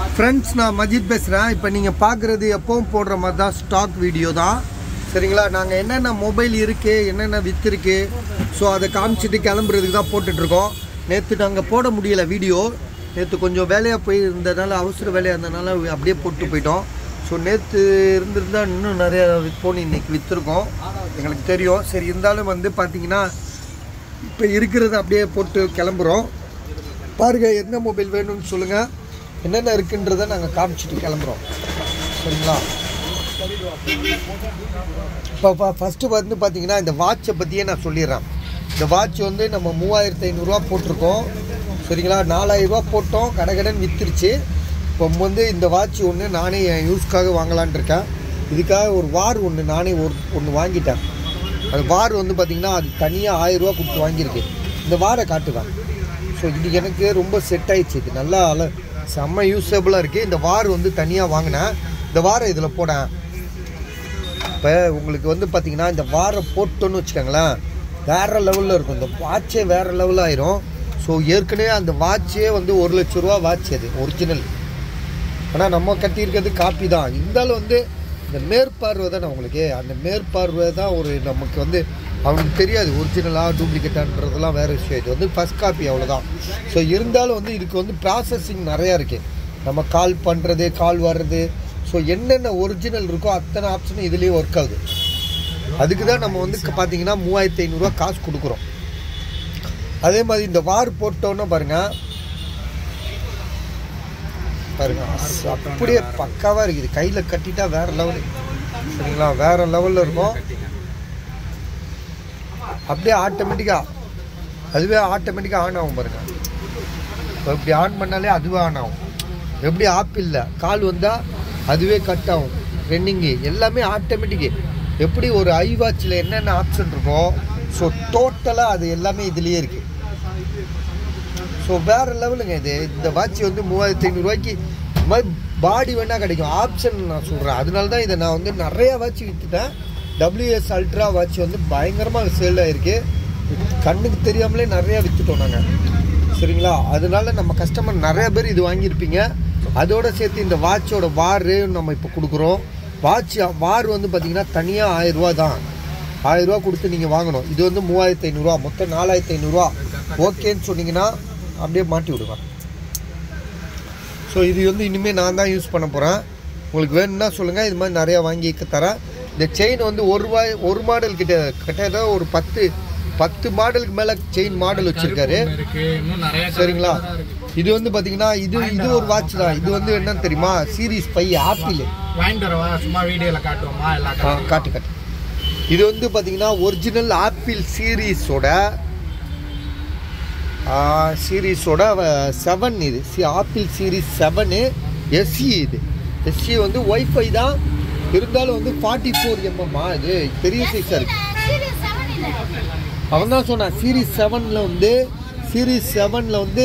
Friends நான் மஜித் பேசுகிறேன் இப்போ நீங்கள் பார்க்குறது எப்பவும் போடுற மாதிரி தான் ஸ்டாக் வீடியோ தான் சரிங்களா நாங்கள் என்னென்ன மொபைல் இருக்குது என்னென்ன விற்றுருக்கு ஸோ அதை காமிச்சிட்டு கிளம்புறதுக்கு தான் போட்டுட்ருக்கோம் நேற்று நாங்கள் போட முடியல வீடியோ நேற்று கொஞ்சம் வேலையாக போய் இருந்ததுனால அவசர வேலையாக இருந்ததுனால அப்படியே போட்டு போயிட்டோம் ஸோ நேற்று இருந்திருந்தா இன்னும் நிறைய ஃபோன் இன்னைக்கு விற்றுருக்கோம் எங்களுக்கு தெரியும் சரி இருந்தாலும் வந்து பார்த்தீங்கன்னா இப்போ இருக்கிறத அப்படியே போட்டு கிளம்புறோம் பாருங்க என்ன மொபைல் வேணும்னு சொல்லுங்கள் என்னென்ன இருக்குன்றதை நாங்கள் காமிச்சிட்டு கிளம்புறோம் சரிங்களா இப்போ ஃபஸ்ட்டு வந்து பார்த்தீங்கன்னா இந்த வாட்சை பற்றியே நான் சொல்லிடுறேன் இந்த வாட்ச் வந்து நம்ம மூவாயிரத்து ஐநூறுரூவா போட்டிருக்கோம் சரிங்களா நாலாயிரரூவா போட்டோம் கடைக்கடன் விற்றுருச்சு இப்போ வந்து இந்த வாட்ச் ஒன்று நானே என் யூஸ்க்காக வாங்கலான்னு இருக்கேன் இதுக்காக ஒரு வார் ஒன்று நானே ஒரு ஒன்று வாங்கிட்டேன் அது வார் வந்து பார்த்திங்கன்னா அது தனியாக ஆயிரரூவா கொடுத்து வாங்கியிருக்கு இந்த வாரை காட்டுவேன் ஸோ இது எனக்கு ரொம்ப செட் ஆயிடுச்சு இது நல்லா அல செம்ம யூஸபிளாக இருக்குது இந்த வார் வந்து தனியாக வாங்கினேன் இந்த வாரம் இதில் போடேன் இப்போ உங்களுக்கு வந்து பார்த்தீங்கன்னா இந்த வாரம் போட்டோன்னு வச்சுக்கோங்களேன் வேறு லெவலில் இருக்கும் இந்த வாட்சே வேறு லெவலில் ஆயிரும் ஸோ ஏற்கனவே அந்த வாட்சே வந்து ஒரு லட்ச ரூபா வாட்ச் அது ஒரிஜினல் ஆனால் நம்ம கட்டியிருக்கிறது காப்பி தான் இருந்தாலும் வந்து இந்த மேற்பார்வை தானே உங்களுக்கு அந்த மேற்பார்வை தான் ஒரு நமக்கு வந்து அவனுக்கு தெரியாது ஒரிஜினலாக டூப்ளிகேட்டான்றதெல்லாம் வேறு விஷயம் இது வந்து ஃபஸ்ட் காப்பி அவ்வளோதான் ஸோ இருந்தாலும் வந்து இதுக்கு வந்து ப்ராசஸிங் நிறையா இருக்குது நம்ம கால் பண்ணுறது கால் வர்றது ஸோ என்னென்ன ஒரிஜினல் இருக்கோ அத்தனை ஆப்ஷனும் இதுலேயே ஒர்க் ஆகுது அதுக்கு தான் நம்ம வந்து பார்த்தீங்கன்னா மூவாயிரத்தி ஐநூறுரூவா காசு கொடுக்குறோம் அதே மாதிரி இந்த வார் போட்டோன்னா பாருங்கள் பாருங்க அஸ்- அப்படியே பக்காவாக இருக்குது கையில் கட்டிட்டா வேற லெவலு சரிங்களா வேற லெவலில் இருக்கும் அப்படியே ஆட்டோமேட்டிக்காக அதுவே ஆட்டோமேட்டிக்காக ஆன் ஆகும் பாருங்க இப்போ இப்படி ஆன் பண்ணாலே அதுவே ஆன் ஆகும் எப்படி ஆப்பிளில் கால் வந்தால் அதுவே கட் ஆகும் ரன்னிங்கு எல்லாமே ஆட்டோமேட்டிக்கு எப்படி ஒரு ஐ வாட்சில் என்னென்ன ஆப்ஷன் இருக்கோ ஸோ டோட்டலாக அது எல்லாமே இதுலேயே இருக்குது ஸோ வேறு லெவலுங்க இது இந்த வாட்ச் வந்து மூவாயிரத்தி ஐநூறுரூவாய்க்கு இந்த மாதிரி பாடி வேணால் கிடைக்கும் ஆப்ஷன் நான் சொல்கிறேன் அதனால தான் இதை நான் வந்து நிறைய வாட்ச் விற்றுட்டேன் WS அல்ட்ரா வாட்ச் வந்து பயங்கரமாக சேல் ஆகிருக்கு கண்ணுக்கு தெரியாமலே நிறையா விற்றுட்டோம் நாங்கள் சரிங்களா அதனால நம்ம கஸ்டமர் நிறைய பேர் இது வாங்கியிருப்பீங்க அதோட சேர்த்து இந்த வாட்சோட வாரு நம்ம இப்போ கொடுக்குறோம் வாட்ச் வார் வந்து பார்த்தீங்கன்னா தனியாக ஆயிரரூவா தான் ஆயிரரூவா கொடுத்து நீங்கள் வாங்கணும் இது வந்து மூவாயிரத்தி ஐநூறுரூவா மொத்தம் நாலாயிரத்தி ஐநூறுரூவா ஓகேன்னு சொன்னீங்கன்னா அப்படியே மாட்டி விடுவேன் ஸோ இது வந்து இனிமேல் நான் தான் யூஸ் பண்ண போகிறேன் உங்களுக்கு வேணும்னா சொல்லுங்கள் இது மாதிரி நிறையா வாங்கி தரேன் இந்த செயின் வந்து ஒரு ரூபாய் ஒரு மாடல் கிட்ட கிட்டத்தட்ட ஒரு பத்து பத்து மாடலுக்கு மேலே செயின் மாடல் வச்சுருக்காரு இருக்கு இன்னும் நிறைய சரிங்களா இது வந்து பார்த்தீங்கன்னா இது இது ஒரு வாட்ச் தான் இது வந்து என்னன்னு தெரியுமா சீரிஸ் பை ஆப்பிள் வாங்கிட்டு வரவா சும்மா வீடியோல காட்டுவோமா எல்லா ஆ, காட்டு காட்டு இது வந்து பார்த்தீங்கன்னா ஒரிஜினல் ஆப்பிள் சீரீஸோட சீரீஸோட செவன் இது சி ஆப்பிள் சீரீஸ் செவனு எஸ்சி இது எஸ்சி வந்து ஒய்ஃபை தான் இருந்தாலும் வந்து ஃபார்ட்டி ஃபோர் எம்எம்மா இது பெரிய சைஸாக இருக்கு அவன் தான் சொன்னான் சீரீஸ் செவனில் வந்து சீரீஸ் செவனில் வந்து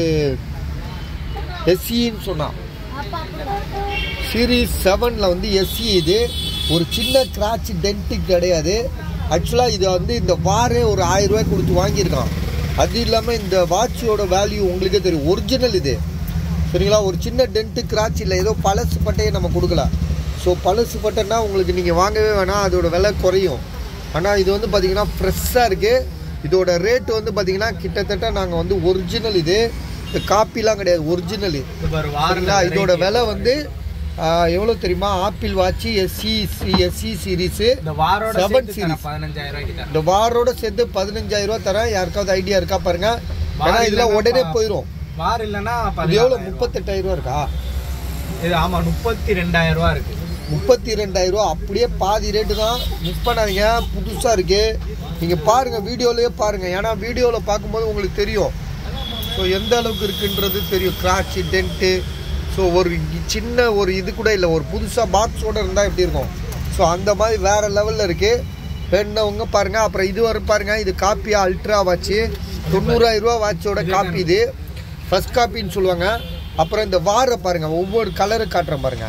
எஸ்சின்னு சொன்னான் சீரீஸ் செவனில் வந்து எஸ்சி இது ஒரு சின்ன கிராட்ச் டென்ட்டு கிடையாது ஆக்சுவலாக இது வந்து இந்த வாரே ஒரு ஆயிரம் ரூபாய் கொடுத்து வாங்கியிருக்கான் அது இல்லாமல் இந்த வாட்சோட வேல்யூ உங்களுக்கே தெரியும் ஒரிஜினல் இது சரிங்களா ஒரு சின்ன டென்ட்டு கிராட்ச் இல்லை ஏதோ பழசு பட்டையை நம்ம கொடுக்கல ஸோ பழசு பட்டைன்னா உங்களுக்கு நீங்கள் வாங்கவே வேணாம் அதோட விலை குறையும் ஆனால் இது வந்து பார்த்தீங்கன்னா ஃப்ரெஷ்ஷாக இருக்குது இதோட ரேட் வந்து பார்த்தீங்கன்னா கிட்டத்தட்ட நாங்கள் வந்து ஒரிஜினல் இது இந்த காப்பிலாம் கிடையாது ஒரிஜினல் இது பாரு சரிங்களா வாரத்துல இதோட விலை வந்து எவ்வளோ தெரியுமா Apple watch SC SC series இந்த வாரோட செவன் சேர்த்து சீரிஸ் பதினஞ்சாயிரம் ரூபாய்க்கு தரேன் இந்த வாரோட சேர்த்து பதினஞ்சாயிரம் ரூபா தரேன் யாருக்காவது ஐடியா இருக்கா பாருங்க ஏன்னா வார் இதெல்லாம் இல்லைன்னா உடனே பா- போயிடும் வார் இல்லைன்னா இது எவ்வளோ பதினாலாயிரம் ரூபாய். முப்பத்தெட்டாயிரம் ரூபா இருக்கா இது ஆமா முப்பத்தி ரெண்டாயிரம் ரூபா இருக்கு முப்பத்தி ரெண்டாயிரம் ரூபா அப்படியே பாதி ரேட்டு தான் மிஸ் பண்ணாதீங்க புதுசாக இருக்கு நீங்கள் பாருங்கள் வீடியோலயே பாருங்கள் ஏன்னா வீடியோவில் பார்க்கும்போது உங்களுக்கு தெரியும் ஸோ எந்த அளவுக்கு இருக்குன்றது தெரியும் கிராட்ச் டென்ட்டு ஸோ ஒரு சின்ன ஒரு இது கூட இல்லை ஒரு புதுசாக பாக்ஸோட இருந்தால் எப்படி இருக்கும் ஸோ அந்த மாதிரி வேறு லெவலில் இருக்குது வேணுனவங்க பாருங்கள் அப்புறம் இது வரை பாருங்கள் இது காப்பியா அல்ட்ரா வாட்ச்சு தொண்ணூறாயிரம் ரூபா வாட்சோட காப்பி இது ஃபர்ஸ்ட் காப்பின்னு சொல்லுவாங்க அப்புறம் இந்த வாரை பாருங்கள் ஒவ்வொரு கலரு காட்டுறேன் பாருங்கள்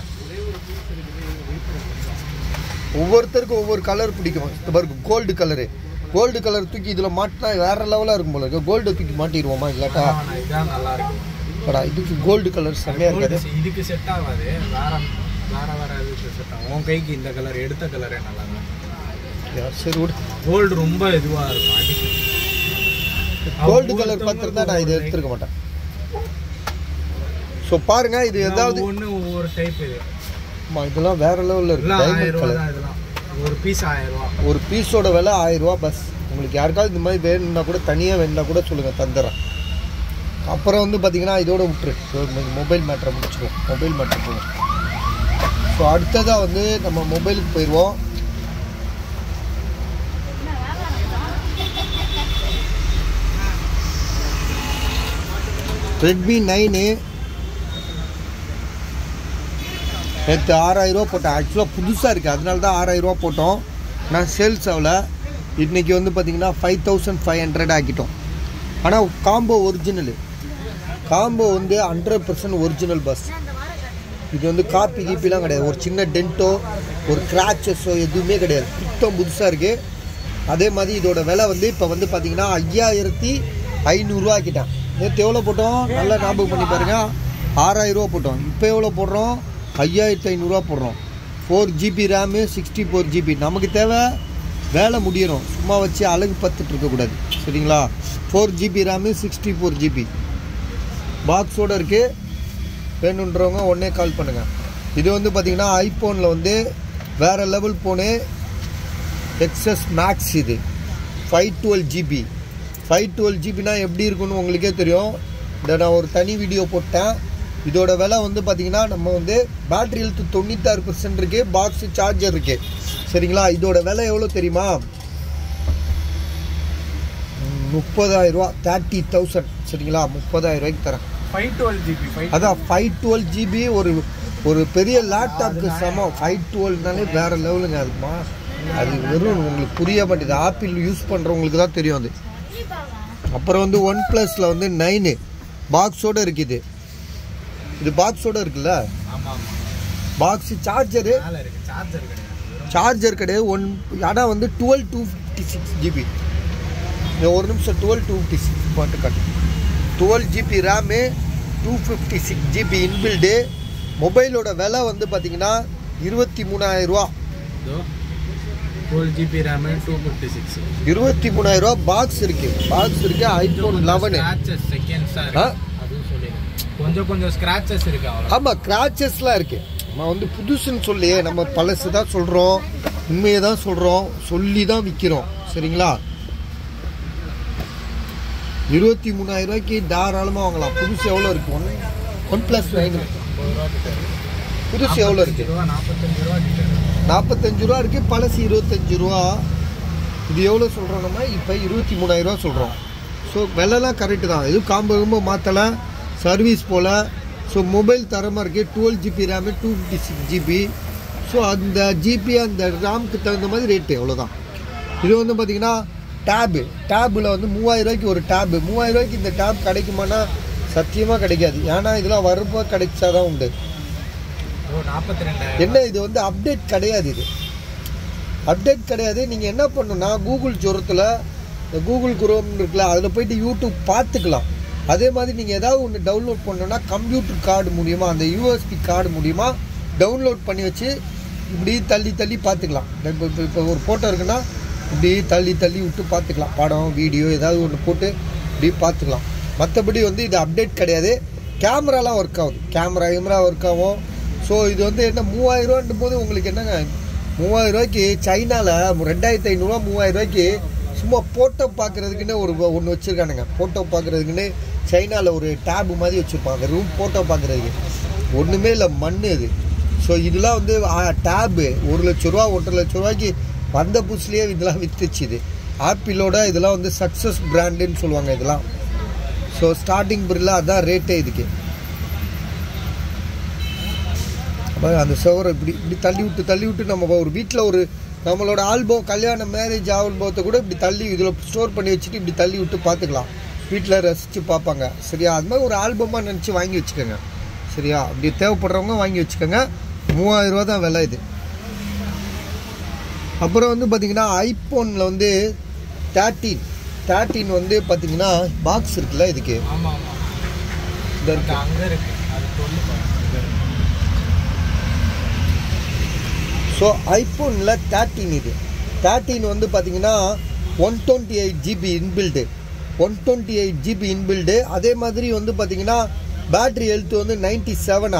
ஒவ்வொருத்தருக்கும் ஒவ்வொரு கலர் பிடிக்கும் இந்த பாருங்க கோல்டு கலரு கோல்டு கலர் தூக்கி இதில் மாட்டினா வேற லெவலாக இருக்கும் போல இருக்கு கோல்டு தூக்கி மாட்டிடுவோமா இல்லாட்டா ஆனா, இதான் நல்லா இருக்கு படா இதுக்கு கோல்டு கலர் செம்மையாக இருக்காது Gold இதுக்கு செட் ஆகாது வேற வேற வேற இதுக்கு செட் ஆகும் உன் கைக்கு இந்த கலர் எடுத்த கலரே நல்லா இருக்கும் சரி விடு கோல்டு ரொம்ப இதுவா இருக்கும் அடிக்கும் கோல்டு கலர் பார்த்துருந்தா நான் இதை எடுத்துருக்க மாட்டேன் ஸோ பாருங்க இது ஏதாவது ஒன்று ஒவ்வொரு டைப் இது ஆமா, இதெல்லாம் வேற லெவலில் இருக்கு எல்லாம் ஆயிரம் டைமண்ட் ரூபா கலர் தான் இதெல்லாம் ஒரு பீஸ் ஆயிரம் ரூபா ஒரு பீஸோட விலை ஆயிரம் ரூபா பஸ் உங்களுக்கு யாருக்காவது இந்த மாதிரி வேணும்னா கூட தனியாக வேணும்னா கூட சொல்லுங்கள் தந்துடுறேன் அப்புறம் வந்து பார்த்தீங்கன்னா இதோட விட்டுரு மொபைல் மேட்ரை முடிச்சுக்குவோம் மொபைல் மேட்ரு போவோம் ஸோ அடுத்ததாக வந்து நம்ம மொபைலுக்கு போயிடுவோம் ரெட்மி நைனு நேற்று ஆறாயிரரூவா போட்டேன் ஆக்சுவலாக புதுசாக இருக்குது அதனால தான் ஆறாயிரரூவா போட்டோம் நான் சேல்ஸ் ஆகல இன்றைக்கி வந்து பார்த்தீங்கன்னா ஃபைவ் தௌசண்ட் ஃபைவ் ஹண்ட்ரட் ஆக்கிட்டோம் ஆனால் காம்போ ஒரிஜினலு காம்போ வந்து ஹண்ட்ரட் பர்சன்ட் ஒரிஜினல் பஸ் இது வந்து காப்பி கீப்பிலாம் கிடையாது ஒரு சின்ன டென்ட்டோ ஒரு கிராச்சஸோ எதுவுமே கிடையாது சுத்தம் புதுசாக இருக்குது அதே மாதிரி இதோட விலை வந்து இப்போ வந்து பார்த்தீங்கன்னா ஐயாயிரத்தி ஐநூறுரூவா ஆக்கிட்டேன் நேற்று எவ்வளோ போட்டோம் நல்லா ஞாபகம் பண்ணி பாருங்கள் ஆறாயிரரூவா போட்டோம் இப்போ எவ்வளோ போடுறோம் ஐயாயிரத்தி ஐநூறுரூவா போடுறோம் four GB RAM sixty four GB நமக்கு தேவை வேலை முடியணும் சும்மா வச்சு அழகு பத்துட்டு இருக்கக்கூடாது சரிங்களா four GB RAM sixty four GB பாக்ஸோடு இருக்குது வேணுன்றவங்க உடனே கால் பண்ணுங்கள் இது வந்து பார்த்திங்கன்னா ஐஃபோனில் வந்து வேறு லெவல் ஃபோனு எக்ஸஸ் மேக்ஸ் இது five twelve GB five twelve ஜிபினா எப்படி இருக்குன்னு உங்களுக்கே தெரியும் இதை நான் ஒரு தனி வீடியோ போட்டேன் இதோட விலை வந்து பார்த்திங்கன்னா நம்ம வந்து பேட்டரி ஹெல்த் தொண்ணூத்தாறு பர்சன்ட் இருக்குது பாக்ஸு சார்ஜர் இருக்குது சரிங்களா இதோட விலை எவ்வளோ தெரியுமா முப்பதாயிரம் ரூபா தேர்ட்டி தௌசண்ட் சரிங்களா முப்பதாயிரம் ரூபாய்க்கு தரேன் ஃபைவ் டுவெல் ஜிபி ஃபைவ் அதான் ஃபைவ் டுவெல் ஜிபி ஒரு ஒரு பெரிய லேப்டாப்க்கு சமம் ஃபைவ் டுவெல்னாலே வேற லெவலுங்க அதுமா அது வெறும் உங்களுக்கு புரிய மாட்டேது ஆப்பிள் யூஸ் பண்ணுறவங்களுக்கு தான் தெரியும் அது அப்புறம் வந்து ஒன் ப்ளஸில் வந்து நைனு பாக்ஸோடு இருக்குது இது பாக்ஸோடு இருக்குல்ல ஆமாம் ஆமாம் பாக்ஸு சார்ஜரு மேலே இருக்கு சார்ஜர் கிடையாது வெறும் சார்ஜர் கிடையாது ஒன் ஆனால் வந்து twelve two fifty six GB ஒரு நிமிஷம் டுவெல் டூ ஃபிஃப்டி சிக்ஸ் பாட்டு காட்டு twelve GB RAM two fifty six GB inbuilt மொபைலோட விலை வந்து பார்த்தீங்கன்னா இருபத்தி மூணாயிரரூவா இதோ twelve GB RAM two fifty six இருபத்தி மூணாயிரரூவா பாக்ஸ் இருக்கு பாக்ஸ் இருக்கு ஐஃபோன் லெவனு ஸ்க்ராச்சஸ் செகண்ட்ஸாக ஆ? இருக்கு அதுவும் சொல்லிடுறேன் கொஞ்சம் கொஞ்சம் ஸ்க்ராச்சஸ் இருக்கு அவ்வளோ ஆமாம் கிராச்சஸ்லாம் இருக்கு நம்ம வந்து புதுசுன்னு சொல்லி நம்ம பழசு தான் சொல்கிறோம் உண்மையை தான் சொல்கிறோம் சொல்லி தான் விற்கிறோம் சரிங்களா இருபத்தி மூணாயிரம் ரூபாய்க்கு தாராளமாக வாங்கலாம் புதுசு எவ்வளோ இருக்கு ஒன் ஒன் ப்ளஸ் நைன் ஐம்பது ரூபா கிட்ட இருக்கு. புதுசு எவ்வளோ இருக்கு ரூபா நாற்பத்தஞ்சு ரூபா கிட்ட இருக்கு. நாற்பத்தஞ்சு ரூபா இருக்கு பழசு இருபத்தஞ்சு ரூபா இது எவ்வளோ சொல்கிறோம் நம்ம இப்போ இருபத்தி மூணாயிரம் ரூபா சொல்கிறோம் ஸோ விலைலாம் கரெக்டு தான் எதுவும் காம்போ ரொம்ப மாற்றலை சர்வீஸ் போல் ஸோ மொபைல் தரமாக இருக்குது twelve GB RAM two fifty six GB so அந்த ஜிபி அந்த ரேமுக்கு தகுந்த மாதிரி ரேட்டு அவ்வளோதான் இது வந்து பார்த்தீங்கன்னா டேபு டேபில் வந்து மூவாயிரம் ரூபாய்க்கு ஒரு டேபு மூவாயிரம் ரூபாய்க்கு இந்த டேப் கிடைக்குமானா சத்தியமாக கிடைக்காது ஏன்னா இதெல்லாம் வரப்போ கிடைச்சாதான் உண்டு ஓ நாற்பத்தி ரெண்டாயிரம் என்ன இது வந்து அப்டேட் கிடையாது இது அப்டேட் கிடையாது நீங்கள் என்ன பண்ணணும்னா கூகுள் ஜுரத்தில் இந்த கூகுள் குரோம் இருக்குல்ல அதில் போயிட்டு யூடியூப் பார்த்துக்கலாம் அதே மாதிரி நீங்கள் ஏதாவது ஒன்று டவுன்லோட் பண்ணணும்னா கம்ப்யூட்டர் கார்டு மூலியமா அந்த யூஎஸ்பி கார்டு மூலியமா டவுன்லோட் பண்ணி வச்சு இப்படி தள்ளி தள்ளி பார்த்துக்கலாம் இப்போ இப்போ இப்போ ஒரு ஃபோட்டோ இருக்குன்னா இப்படி தள்ளி தள்ளி விட்டு பார்த்துக்கலாம் படம் வீடியோ ஏதாவது ஒன்று போட்டு இப்படி பார்த்துக்கலாம் மற்றபடி வந்து இது அப்டேட் கிடையாது கேமராலாம் ஒர்க் ஆகுது கேமரா கேமரா ஒர்க் ஆகும் ஸோ இது வந்து என்ன மூவாயிரம் ரூபான்னும் போது உங்களுக்கு என்னங்க மூவாயிரம் ரூபாய்க்கு சைனாவில் ரெண்டாயிரத்தி ஐநூறுரூவா மூவாயிரம் ரூபாய்க்கு சும்மா ஃபோட்டோ பார்க்குறதுக்குன்னு ஒரு ஒன்று வச்சுருக்கானுங்க ஃபோட்டோ பார்க்குறதுக்குன்னு சைனாவில் ஒரு டேபு மாதிரி வச்சுருப்பாங்க ரூம் ஃபோட்டோ பார்க்குறதுக்கு ஒன்றுமே இல்லை மண் இது ஸோ இதெல்லாம் வந்து டேபு ஒரு லட்ச ரூபா ஒன்றரை லட்ச ரூபாய்க்கு வந்த புதுசுலேயே இதெல்லாம் வித்துச்சு இது ஆப்பிளோட இதெல்லாம் வந்து சக்ஸஸ் பிராண்டுன்னு சொல்லுவாங்க இதெல்லாம் ஸோ ஸ்டார்டிங் பிரில் அதான் ரேட்டே இதுக்கு அப்போ அந்த சுவரை இப்படி இப்படி தள்ளி விட்டு தள்ளி விட்டு நம்ம ஒரு வீட்டில் ஒரு நம்மளோட ஆல்பம் கல்யாண மேரேஜ் ஆல்பத்தை கூட இப்படி தள்ளி இதில் ஸ்டோர் பண்ணி வச்சுட்டு இப்படி தள்ளி விட்டு பார்த்துக்கலாம் வீட்டில் ரசித்து பார்ப்பாங்க சரியா அது மாதிரி ஒரு ஆல்பமாக நினச்சி வாங்கி வச்சுக்கோங்க சரியா அப்படி தேவைப்படுறவங்க வாங்கி வச்சுக்கோங்க மூவாயிரம் ரூபா தான் விலை இது அப்புறம் வந்து பார்த்தீங்கன்னா ஐஃபோனில் வந்து தேர்ட்டீன் தேர்ட்டீன் வந்து பார்த்தீங்கன்னா பாக்ஸ் இருக்குல்ல இதுக்கு ஆமாம் ஆமாம் இந்த இருக்கு அங்க இருக்கு அது சொல்லு பாருங்க அங்க இருக்கு ஸோ ஐஃபோனில் தேர்ட்டின் இது தேர்ட்டின் வந்து பார்த்தீங்கன்னா one twenty eight GB inbuilt one twenty eight GB inbuilt அதே மாதிரி வந்து பார்த்தீங்கன்னா பேட்ரி ஹெல்த் வந்து நைன்டி செவனா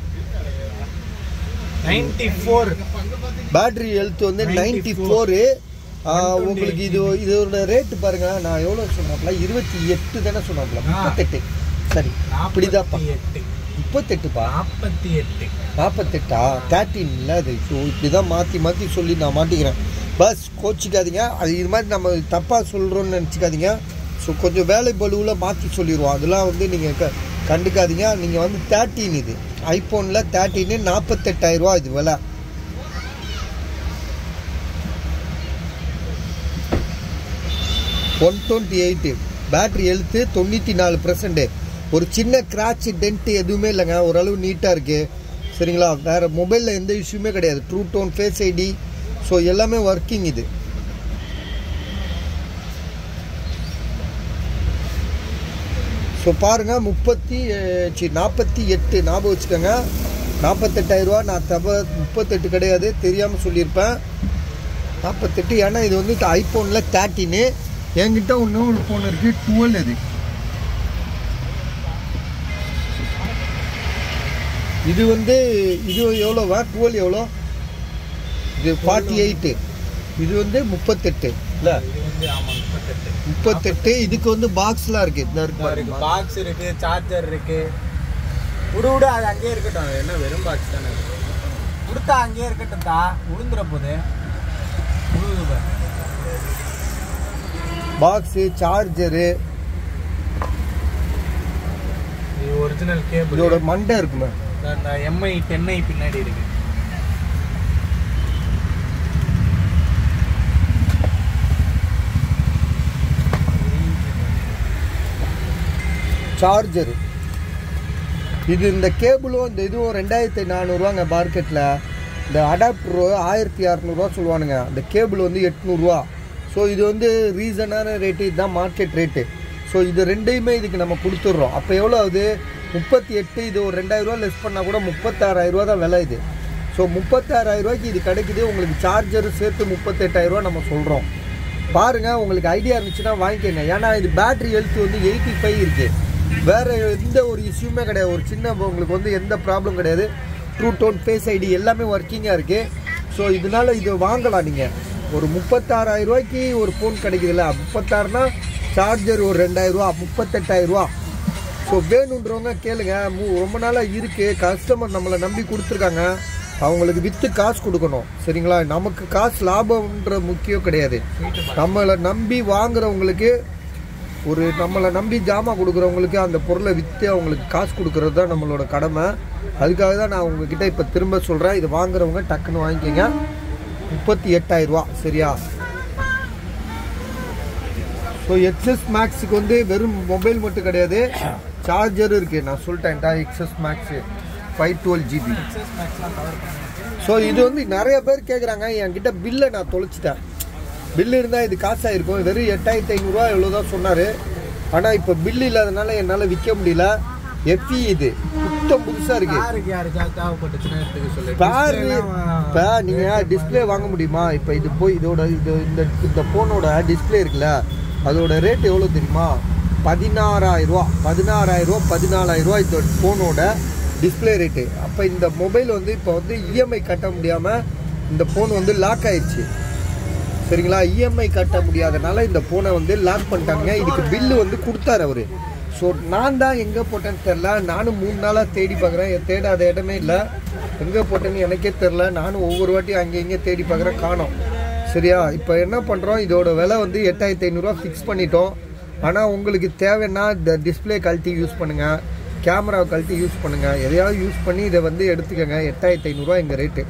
நைன்டி ஃபோர் பேட்ரி ஹெல்த் வந்து நைன்டி 94. ஃபோரு உங்களுக்கு இது இதோட ரேட்டு பாருங்க நான் எவ்வளோ சொன்னாப்ல இருபத்தி எட்டு தானே சொன்னாப்ல ஆ. முப்பத்தெட்டு சரி இப்படிதான்ப்பா எட்டு முப்பத்தெட்டுப்பா நாற்பத்தி எட்டு நாற்பத்தெட்டா தேர்ட்டின்ல அது ஸோ இப்படி தான் மாற்றி மாற்றி சொல்லி நான் மாட்டிக்கிறேன் பஸ் கோச்சிக்காதீங்க அது இது மாதிரி நம்ம தப்பாக சொல்கிறோன்னு நினச்சிக்காதீங்க ஸோ கொஞ்சம் வேலை பலுவில் மாற்றி சொல்லிடுவோம் அதெல்லாம் வந்து நீங்கள் க கண்டுக்காதீங்க நீங்கள் வந்து தேர்ட்டின் இது ஐஃபோனில் தேர்ட்டின்னு நாற்பத்தெட்டாயிரரூவா இது விலை one twenty eight battery health தொண்ணூற்றி நாலு பர்சன்ட் ஒரு சின்ன கிராட்ச் டென்ட் எதுவுமே இல்லைங்க ஓரளவு நீட்டாக இருக்குது சரிங்களா வேறு மொபைலில் எந்த இஷ்யூமே கிடையாது true tone face ID so எல்லாமே ஒர்க்கிங் இது ஸோ பாருங்கள் முப்பத்தி அஹ், சி நாற்பத்தி எட்டு ஞாபகம் வச்சுக்கோங்க நாற்பத்தெட்டாயிரரூவா நான் தப்ப முப்பத்தெட்டு கிடையாது தெரியாமல் சொல்லியிருப்பேன் நாற்பத்தெட்டு ஏன்னா இது வந்து ஐஃபோனில் தேர்ட்டின்னு என்கிட்ட இன்னும் ஒரு ஃபோன் இருக்குது டுவெல் அது இது வந்து இது எவ்வளோவா டுவெல் எவ்வளோ இது ஃபார்ட்டி எயிட்டு இது வந்து முப்பத்தெட்டு இல்லை இது வந்து ஆமா முப்பத்தெட்டு முப்பத்தெட்டு இதுக்கு வந்து பாக்ஸ்லாம் இருக்குது இந்த இருக்கு இருக்கு பாருங்க பாக்ஸ் இருக்கு சார்ஜர் இருக்கு விடு விடு அது அங்கேயே இருக்கட்டும் அது என்ன வெறும் பாக்ஸ் தானே அது. கொடுத்தா அங்கேயே இருக்கட்டும் தா உளுந்துற போது உழுவுது பாரு. பாக்ஸு சார்ஜரு இது ஒரிஜினல் கேபிள் இதோட மண்டை இருக்குமே அந்த எம்ஐ டென்ஐ பின்னாடி இருக்கு சார்ஜரு இது இந்த கேபிளும் இந்த இதுவும் ரெண்டாயிரத்தி நானூறுவாங்க மார்க்கெட்டில் இந்த அடாப்டர் ஆயிரத்தி அறநூறுவா சொல்லுவானுங்க அந்த கேபிள் வந்து எட்நூறுரூவா ஸோ இது வந்து ரீசனான ரேட்டு இதுதான் மார்க்கெட் ரேட்டு ஸோ இது ரெண்டையுமே இதுக்கு நம்ம கொடுத்துட்றோம் அப்போ எவ்வளோ ஆகுது முப்பத்தி எட்டு இது ஒரு ரெண்டாயிரரூவா லெஸ் பண்ணால் கூட முப்பத்தாறாயிரரூவா தான் விலை இது ஸோ முப்பத்தாறாயிரரூவாய்க்கு இது கிடைக்குது உங்களுக்கு சார்ஜர் சேர்த்து முப்பத்தெட்டாயிரரூவா நம்ம சொல்கிறோம் பாருங்க உங்களுக்கு ஐடியா இருந்துச்சுன்னா வாங்கிக்கோங்க ஏன்னா இது பேட்டரி ஹெல்த் வந்து எயிட்டி ஃபைவ் இருக்கு வேற எந்த ஒரு இஷ்யூமே கிடையாது ஒரு சின்ன உங்களுக்கு வந்து எந்த ப்ராப்ளம் கிடையாது ட்ரூ டோன் ஃபேஸ் ஐடி எல்லாமே ஒர்க்கிங்காக இருக்கு ஸோ இதனால இது வாங்கலாம் நீங்கள் ஒரு முப்பத்தாறாயிரம் ரூபாய்க்கு ஒரு ஃபோன் கிடைக்குதுல்ல முப்பத்தாறுனா சார்ஜர் ஒரு ரெண்டாயிரம் ரூபா முப்பத்தெட்டாயிரம் ரூபா ஸோ வேணுன்றவங்க கேளுங்க மு- ரொம்ப நாளாக இருக்குது கஸ்டமர் நம்மளை நம்பி கொடுத்துருக்காங்க அவங்களுக்கு விற்று காசு கொடுக்கணும் சரிங்களா நமக்கு காசு லாபம்ன்ற முக்கியம் கிடையாது நம்மளை நம்பி வாங்குறவங்களுக்கு ஒரு நம்மளை நம்பி ஜாமான் கொடுக்குறவங்களுக்கு அந்த பொருளை விற்று அவங்களுக்கு காசு கொடுக்கறது தான் நம்மளோட கடமை அதுக்காக தான் நான் உங்ககிட்ட இப்போ திரும்ப சொல்கிறேன் இது வாங்குறவங்க டக்குன்னு வாங்கிக்கோங்க முப்பத்தி எட்டாயிரம் ரூபா சரியா ஸோ எக்ஸஸ் மேக்ஸுக்கு வந்து வெறும் மொபைல் மட்டும் கிடையாது சார்ஜர் இருக்குது நான் சொல்லிட்டேன்டா XS max five twelve GB XS மேக்ஸ்லாம் கவர் பண்ணியாச்சு ஸோ இது வந்து நிறைய பேர் கேட்குறாங்க என்கிட்ட பில்லை நான் தொலைச்சிட்டேன் பில்லு இருந்தால் இது காசாயிருக்கும் வெறும் எட்டாயிரத்தி ஐநூறுரூவா இவ்வளோ தான் சொன்னார் ஆனால் இப்போ பில்லு இல்லாதனால என்னால் விற்க முடியல எஃப்இ இது புத்தம் புதுசாக இருக்குது யாருக்கு யாருக்காவது தேவைப்பட்டுச்சுன்னா எடுத்துக்க சொல்லு பாரு Display-லாம் இப்போ நீங்கள் டிஸ்ப்ளே வாங்க முடியுமா இப்போ இது போய் இதோட இது இந்த இந்த ஃபோனோட டிஸ்ப்ளே இருக்குல்ல அதோட ரேட் எவ்வளோ தெரியுமா பதினாறாயிரம் ரூபா பதினாறாயிரம் ரூபா பதினாலாயிரம் ரூபா இந்த ஃபோனோட டிஸ்ப்ளே ரேட்டு அப்போ இந்த மொபைல் வந்து இப்போ வந்து இஎம்ஐ கட்ட முடியாமல் இந்த ஃபோன் வந்து லாக் ஆயிடுச்சு சரிங்களா இஎம்ஐ கட்ட முடியாதனால இந்த ஃபோனை வந்து லாக் பண்ணிட்டாங்க இதுக்கு பில்லு வந்து கொடுத்தாரு அவரு ஸோ நான் தான் எங்கே போட்டேன்னு தெரில நானும் மூணு நாளாக தேடி பார்க்குறேன் தேடாத இடமே இல்லை எங்கே போட்டேன்னு எனக்கே தெரில நானும் ஒவ்வொரு வாட்டியும் அங்கே இங்கே தேடி பார்க்குறேன் காணோம் சரியா இப்போ என்ன பண்ணுறோம் இதோட விலை வந்து எட்டாயிரத்தி ஐநூறுரூவா ஃபிக்ஸ் பண்ணிட்டோம் ஆனால் உங்களுக்கு தேவைன்னா இந்த டிஸ்ப்ளே கழட்டி யூஸ் பண்ணுங்கள் கேமராவை கழட்டி யூஸ் பண்ணுங்கள் எதையாவது யூஸ் பண்ணி இதை வந்து எடுத்துக்கோங்க எட்டாயிரத்தி ஐநூறுரூவா எங்கள் ரேட்டு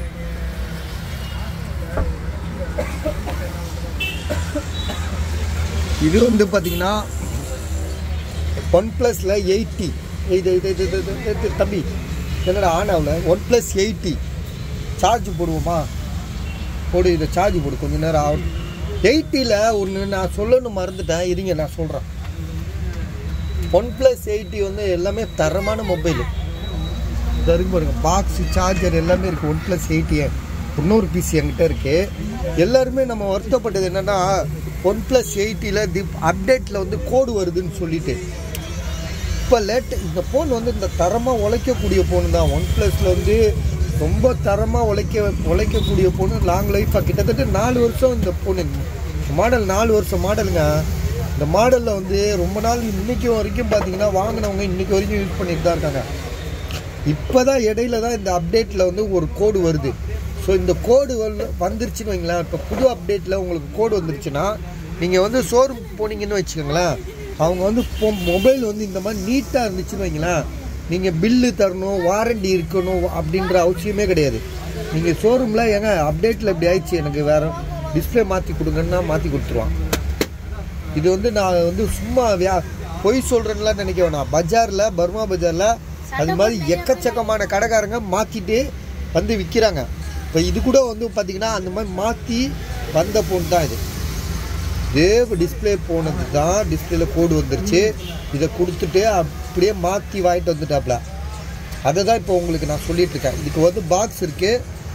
இது வந்து பார்த்தீங்கன்னா ஒன் ப்ளஸில் எயிட்டி இது இது இது இது இது- இது தம்பி என்னடா ஆன் ஆகல ஒன் ப்ளஸ் எயிட்டி சார்ஜ் போடுவோமா போடு இதை சார்ஜ் போடு கொஞ்ச நேரம் ஆகும் எயிட்டியில் ஒன்று நான் சொல்லணும் மறந்துட்டேன் இருங்க நான் சொல்கிறேன் ஒன் ப்ளஸ் எயிட்டி வந்து எல்லாமே தரமான மொபைலு இது இருக்கு பாருங்க பாக்ஸ் சார்ஜர் எல்லாமே இருக்குது ஒன் ப்ளஸ் எயிட்டியே இன்னொரு பிசி என்கிட்ட இருக்குது எல்லாருமே நம்ம வருத்தப்பட்டது என்னென்னா ஒன் ப்ளஸ் எயிட்டியில் தி அப்டேட்டில் வந்து கோடு வருதுன்னு சொல்லிட்டு இப்போ லேட் இந்த ஃபோன் வந்து இந்த தரமாக உழைக்கக்கூடிய ஃபோன் தான் ஒன் ப்ளஸில் வந்து ரொம்ப தரமாக உழைக்க உழைக்கக்கூடிய ஃபோனு லாங் லைஃபாக கிட்டத்தட்ட நாலு வருஷம் இந்த ஃபோனு மாடல் நாலு வருஷம் மாடலுங்க இந்த மாடலில் வந்து ரொம்ப நாள் இன்னைக்கு வரைக்கும் பார்த்தீங்கன்னா வாங்கினவங்க இன்னைக்கு வரைக்கும் யூஸ் பண்ணிட்டு தான் இருக்காங்க இப்போ தான் இடையில தான் இந்த அப்டேட்டில் வந்து ஒரு கோடு வருது ஸோ இந்த கோடு வந்து வந்துருச்சுன்னு வைங்களேன் இப்போ புது அப்டேட்டில் உங்களுக்கு கோடு வந்துருச்சுன்னா நீங்கள் வந்து ஷோரூம் போனீங்கன்னு வச்சுக்கோங்களேன் அவங்க வந்து மொபைல் வந்து இந்த மாதிரி நீட்டாக இருந்துச்சுன்னு வைங்களேன் நீங்கள் பில்லு தரணும் வாரண்டி இருக்கணும் அப்படின்ற அவசியமே கிடையாது நீங்கள் ஷோரூமில் ஏங்க அப்டேட்டில் இப்படி ஆயிடுச்சு எனக்கு வேறு டிஸ்பிளே மாற்றி கொடுங்கன்னா மாற்றி கொடுத்துருவான் இது வந்து நான் வந்து சும்மா வியா பொய் சொல்கிறேன்லாம் நினைக்க வேணாம் பஜாரில் பர்மா பஜாரில் அது மாதிரி எக்கச்சக்கமான கடைக்காரங்க மாற்றிட்டு வந்து விற்கிறாங்க இப்போ இது கூட வந்து பார்த்திங்கன்னா அந்த மாதிரி மாற்றி வந்த ஃபோன் தான் இது இதே டிஸ்பிளே போனது தான் டிஸ்பிளேல கோடு வந்துருச்சு இதை கொடுத்துட்டு அப்படியே மாற்றி வாங்கிட்டு வந்துட்டாப்ல அதை தான் இப்போ உங்களுக்கு நான் சொல்லிட்டு இருக்கேன் இதுக்கு வந்து பாக்ஸ் இருக்கு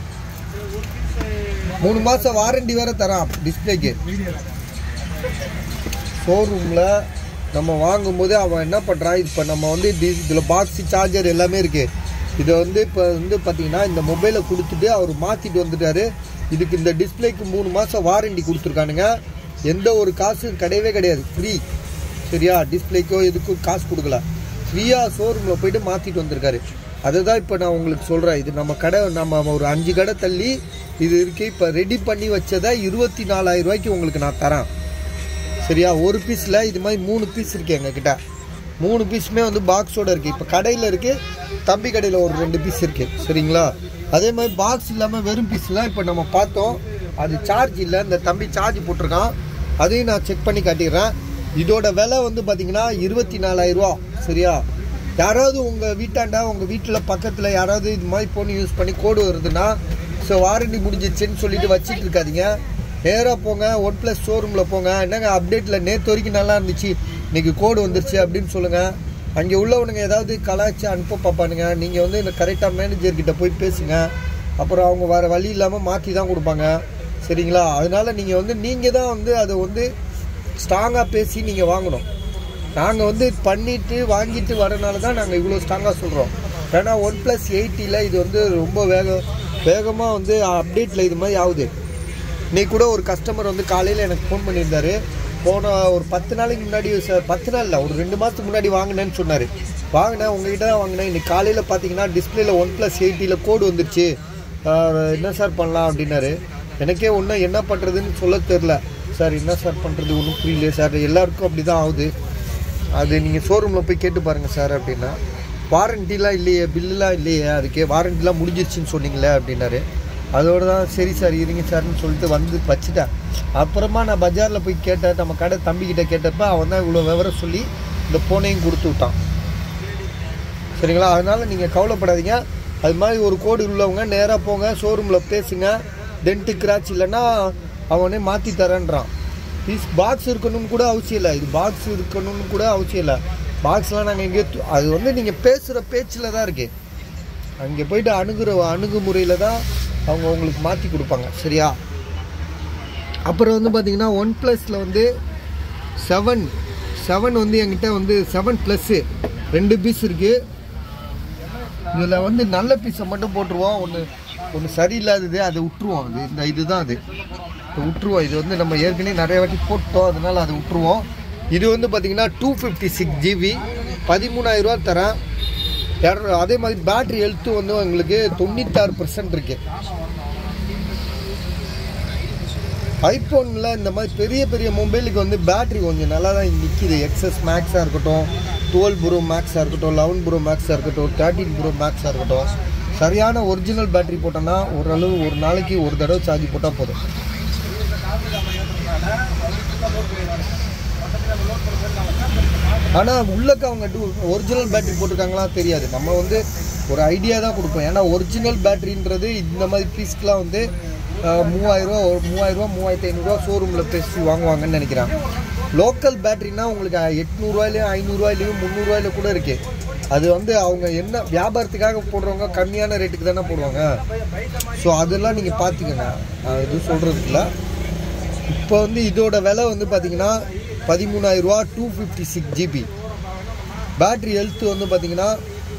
மூணு மாதம் வாரண்டி வேற தரான் டிஸ்பிளேக்கு ஷோரூமில் நம்ம வாங்கும்போது அவன் என்ன பண்ணுறான் இப்போ நம்ம வந்து இதில் பாக்ஸ் சார்ஜர் எல்லாமே இருக்குது இதை வந்து இப்போ வந்து பார்த்தீங்கன்னா இந்த மொபைலை கொடுத்துட்டு அவர் மாற்றிட்டு வந்துட்டாரு இதுக்கு இந்த டிஸ்பிளேக்கு மூணு மாதம் வாரண்டி கொடுத்துருக்கானுங்க எந்த ஒரு காசும் கிடையவே கிடையாது ஃப்ரீ சரியா டிஸ்பிளேக்கோ எதுக்கும் காசு கொடுக்கல ஃப்ரீயாக ஷோரூமில் போயிட்டு மாற்றிட்டு வந்திருக்காரு அதை தான் இப்போ நான் உங்களுக்கு சொல்கிறேன் இது நம்ம கடை நம்ம ஒரு அஞ்சு கடை தள்ளி இது இருக்கு இப்போ ரெடி பண்ணி வச்சதை இருபத்தி நாலாயிரம் ரூபாய்க்கு உங்களுக்கு நான் தரேன் சரியா ஒரு பீஸில் இது மாதிரி மூணு பீஸ் இருக்கு எங்ககிட்ட மூணு பீஸுமே வந்து பாக்ஸோட இருக்குது இப்போ கடையில் இருக்குது தம்பி கடையில் ஒரு ரெண்டு பீஸ் இருக்குது சரிங்களா அதே மாதிரி பாக்ஸ் இல்லாமல் வெறும் பீஸ்லாம் இப்போ நம்ம பார்த்தோம் அது சார்ஜ் இல்லை இந்த தம்பி சார்ஜ் போட்டிருக்கான் அதையும் நான் செக் பண்ணி காட்டிடுறேன் இதோட விலை வந்து பார்த்தீங்கன்னா இருபத்தி நாலாயிரரூவா சரியா யாராவது உங்கள் வீட்டாண்டா உங்கள் வீட்டில் பக்கத்தில் யாராவது இது மாதிரி ஃபோன் யூஸ் பண்ணி கோடு வருதுன்னா ஸோ வாரண்டி முடிஞ்சிச்சுன்னு சொல்லிட்டு வச்சிட்டு இருக்காதீங்க நேராக போங்க ஒன் ப்ளஸ் ஷோரூமில் போங்க என்னங்க அப்டேட்டில் நேற்று வரைக்கும் நல்லா இருந்துச்சு இன்னைக்கு கோடு வந்துருச்சு அப்படின்னு சொல்லுங்கள் அங்கே உள்ளவனுங்க ஏதாவது கலாய்ச்சி அனுப்ப பார்ப்பானுங்க நீங்கள் வந்து இந்த கரெக்டாக மேனேஜர்கிட்ட போய் பேசுங்க அப்புறம் அவங்க வேறு வழி இல்லாமல் மாற்றி தான் கொடுப்பாங்க சரிங்களா அதனால நீங்கள் வந்து நீங்கள் தான் வந்து அதை வந்து ஸ்ட்ராங்காக பேசி நீங்கள் வாங்கணும் நாங்கள் வந்து பண்ணிட்டு வாங்கிட்டு வரனால தான் நாங்கள் இவ்வளோ ஸ்ட்ராங்காக சொல்கிறோம் ஏன்னா ஒன் ப்ளஸ் எயிட்டியில் இது வந்து ரொம்ப வேக வேகமாக வந்து அப்டேட்டில் இது மாதிரி ஆகுது இன்னைக்கு கூட ஒரு கஸ்டமர் வந்து காலையில் எனக்கு ஃபோன் பண்ணியிருந்தாரு போன ஒரு பத்து நாளைக்கு முன்னாடி சார் பத்து நாள் இல்லை ஒரு ரெண்டு மாதத்துக்கு முன்னாடி வாங்கினேன்னு சொன்னார் வாங்கினேன் உங்ககிட்ட தான் வாங்கினேன் இன்னைக்கு காலையில் பார்த்தீங்கன்னா டிஸ்பிளேல ஒன் ப்ளஸ் எயிட்டியில் கோடு வந்துருச்சு ஆஹ் என்ன சார் பண்ணலாம் அப்படின்னாரு எனக்கே ஒன்றும் என்ன பண்ணுறதுன்னு சொல்ல தெரில சார் என்ன சார் பண்ணுறது ஒன்றும் புரியல சார் எல்லாருக்கும் அப்படி தான் ஆகுது அது நீங்கள் ஷோரூமில் போய் கேட்டு பாருங்கள் சார் அப்படின்னா வாரண்டிலாம் இல்லையே பில்லுலாம் இல்லையே அதுக்கே வாரண்டிலாம் முடிஞ்சிருச்சுன்னு சொன்னீங்களே அப்படின்னாரு அதோட தான் சரி சார் இருங்க சார்னு சொல்லிட்டு வந்து வச்சுட்டேன் அப்புறமா நான் பஜாரில் போய் கேட்டேன் நம்ம கடை தம்பிக்கிட்ட கேட்டப்ப அவன் தான் இவ்வளோ விவரம் சொல்லி இந்த ஃபோனையும் கொடுத்து விட்டான் சரிங்களா அதனால் நீங்கள் கவலைப்படாதீங்க அது மாதிரி ஒரு கோடு உள்ளவங்க நேராக போங்க ஷோரூமில் பேசுங்க டென்ட்டு கிராச் இல்லைன்னா அவனே மாற்றி தரேன்றான் பீஸ் பாக்ஸ் இருக்கணும்னு கூட அவசியம் இல்லை இது பாக்ஸ் இருக்கணும்னு கூட அவசியம் இல்லை பாக்ஸ்லாம் நாங்கள் எங்கேயோ து- அது வந்து நீங்கள் பேசுகிற பேச்சில் தான் இருக்குது அங்கே போயிட்டு அணுகுற அணுகுமுறையில் தான் அவங்க உங்களுக்கு மாற்றி கொடுப்பாங்க சரியா அப்புறம் வந்து பார்த்தீங்கன்னா ஒன் ப்ளஸில் வந்து செவன் செவன் வந்து என்கிட்ட வந்து செவன் ப்ளஸ்ஸு ரெண்டு பீஸ் இருக்குது இதில் வந்து நல்ல பீஸை மட்டும் போட்டுருவோம் ஒன்று ஒன்று சரியில்லாதது அதை விட்டுருவோம் அது இந்த இதுதான் அது இதை விட்டுருவோம் இது வந்து நம்ம ஏற்கனவே நிறைய வாட்டி போட்டோம் அதனால் அதை விட்டுருவோம் இது வந்து பார்த்தீங்கன்னா டூ ஃபிஃப்டி சிக்ஸ் ஜிபி பதிமூணாயிரரூவா தரேன் இரநூறு அதே மாதிரி பேட்ரி ஹெல்த்து வந்து உங்களுக்கு தொண்ணூத்தாறு பர்சன்ட் இருக்கு ஐஃபோனில் இந்த மாதிரி பெரிய பெரிய மொபைலுக்கு வந்து பேட்டரி கொஞ்சம் நல்லா தான் நிற்கிது எக்ஸஸ் மேக்ஸாக இருக்கட்டும் டுவெல் ப்ரோ மேக்ஸாக இருக்கட்டும் லெவன் ப்ரோ மேக்ஸாக இருக்கட்டும் தேர்ட்டின் ப்ரோ மேக்ஸாக இருக்கட்டும் சரியான ஒரிஜினல் பேட்டரி போட்டோன்னா ஓரளவு ஒரு நாளைக்கு ஒரு தடவை சார்ஜ் போட்டால் போதும் ஆனால் உள்ளக்க அவங்க ஒரிஜினல் பேட்டரி போட்டிருக்காங்களா தெரியாது நம்ம வந்து ஒரு ஐடியா தான் கொடுப்போம் ஏன்னா ஒரிஜினல் பேட்டரின்றது இந்த மாதிரி பீஸ்க்கெலாம் வந்து அஹ், மூவாயிரரூவா ஒரு மூவாயிரரூவா மூவாயிரத்தி ஐநூறுரூவா ஷோரூமில் பேசி வாங்குவாங்கன்னு நினைக்கிறேன் லோக்கல் பேட்டரினா உங்களுக்கு எட்நூறுவாயிலையும் ஐநூறுரூவாயிலையும் முந்நூறுவாயில கூட இருக்கு அது வந்து அவங்க என்ன வியாபாரத்துக்காக போடுறவங்க கம்மியான ரேட்டுக்கு தானே போடுவாங்க ஸோ அதெல்லாம் நீங்கள் பார்த்துக்கங்க நான் எதுவும் சொல்கிறதுக்கு இல்லை இப்போ வந்து இதோட விலை வந்து பார்த்தீங்கன்னா பதிமூணாயிரரூவா two fifty six GB battery health வந்து பார்த்தீங்கன்னா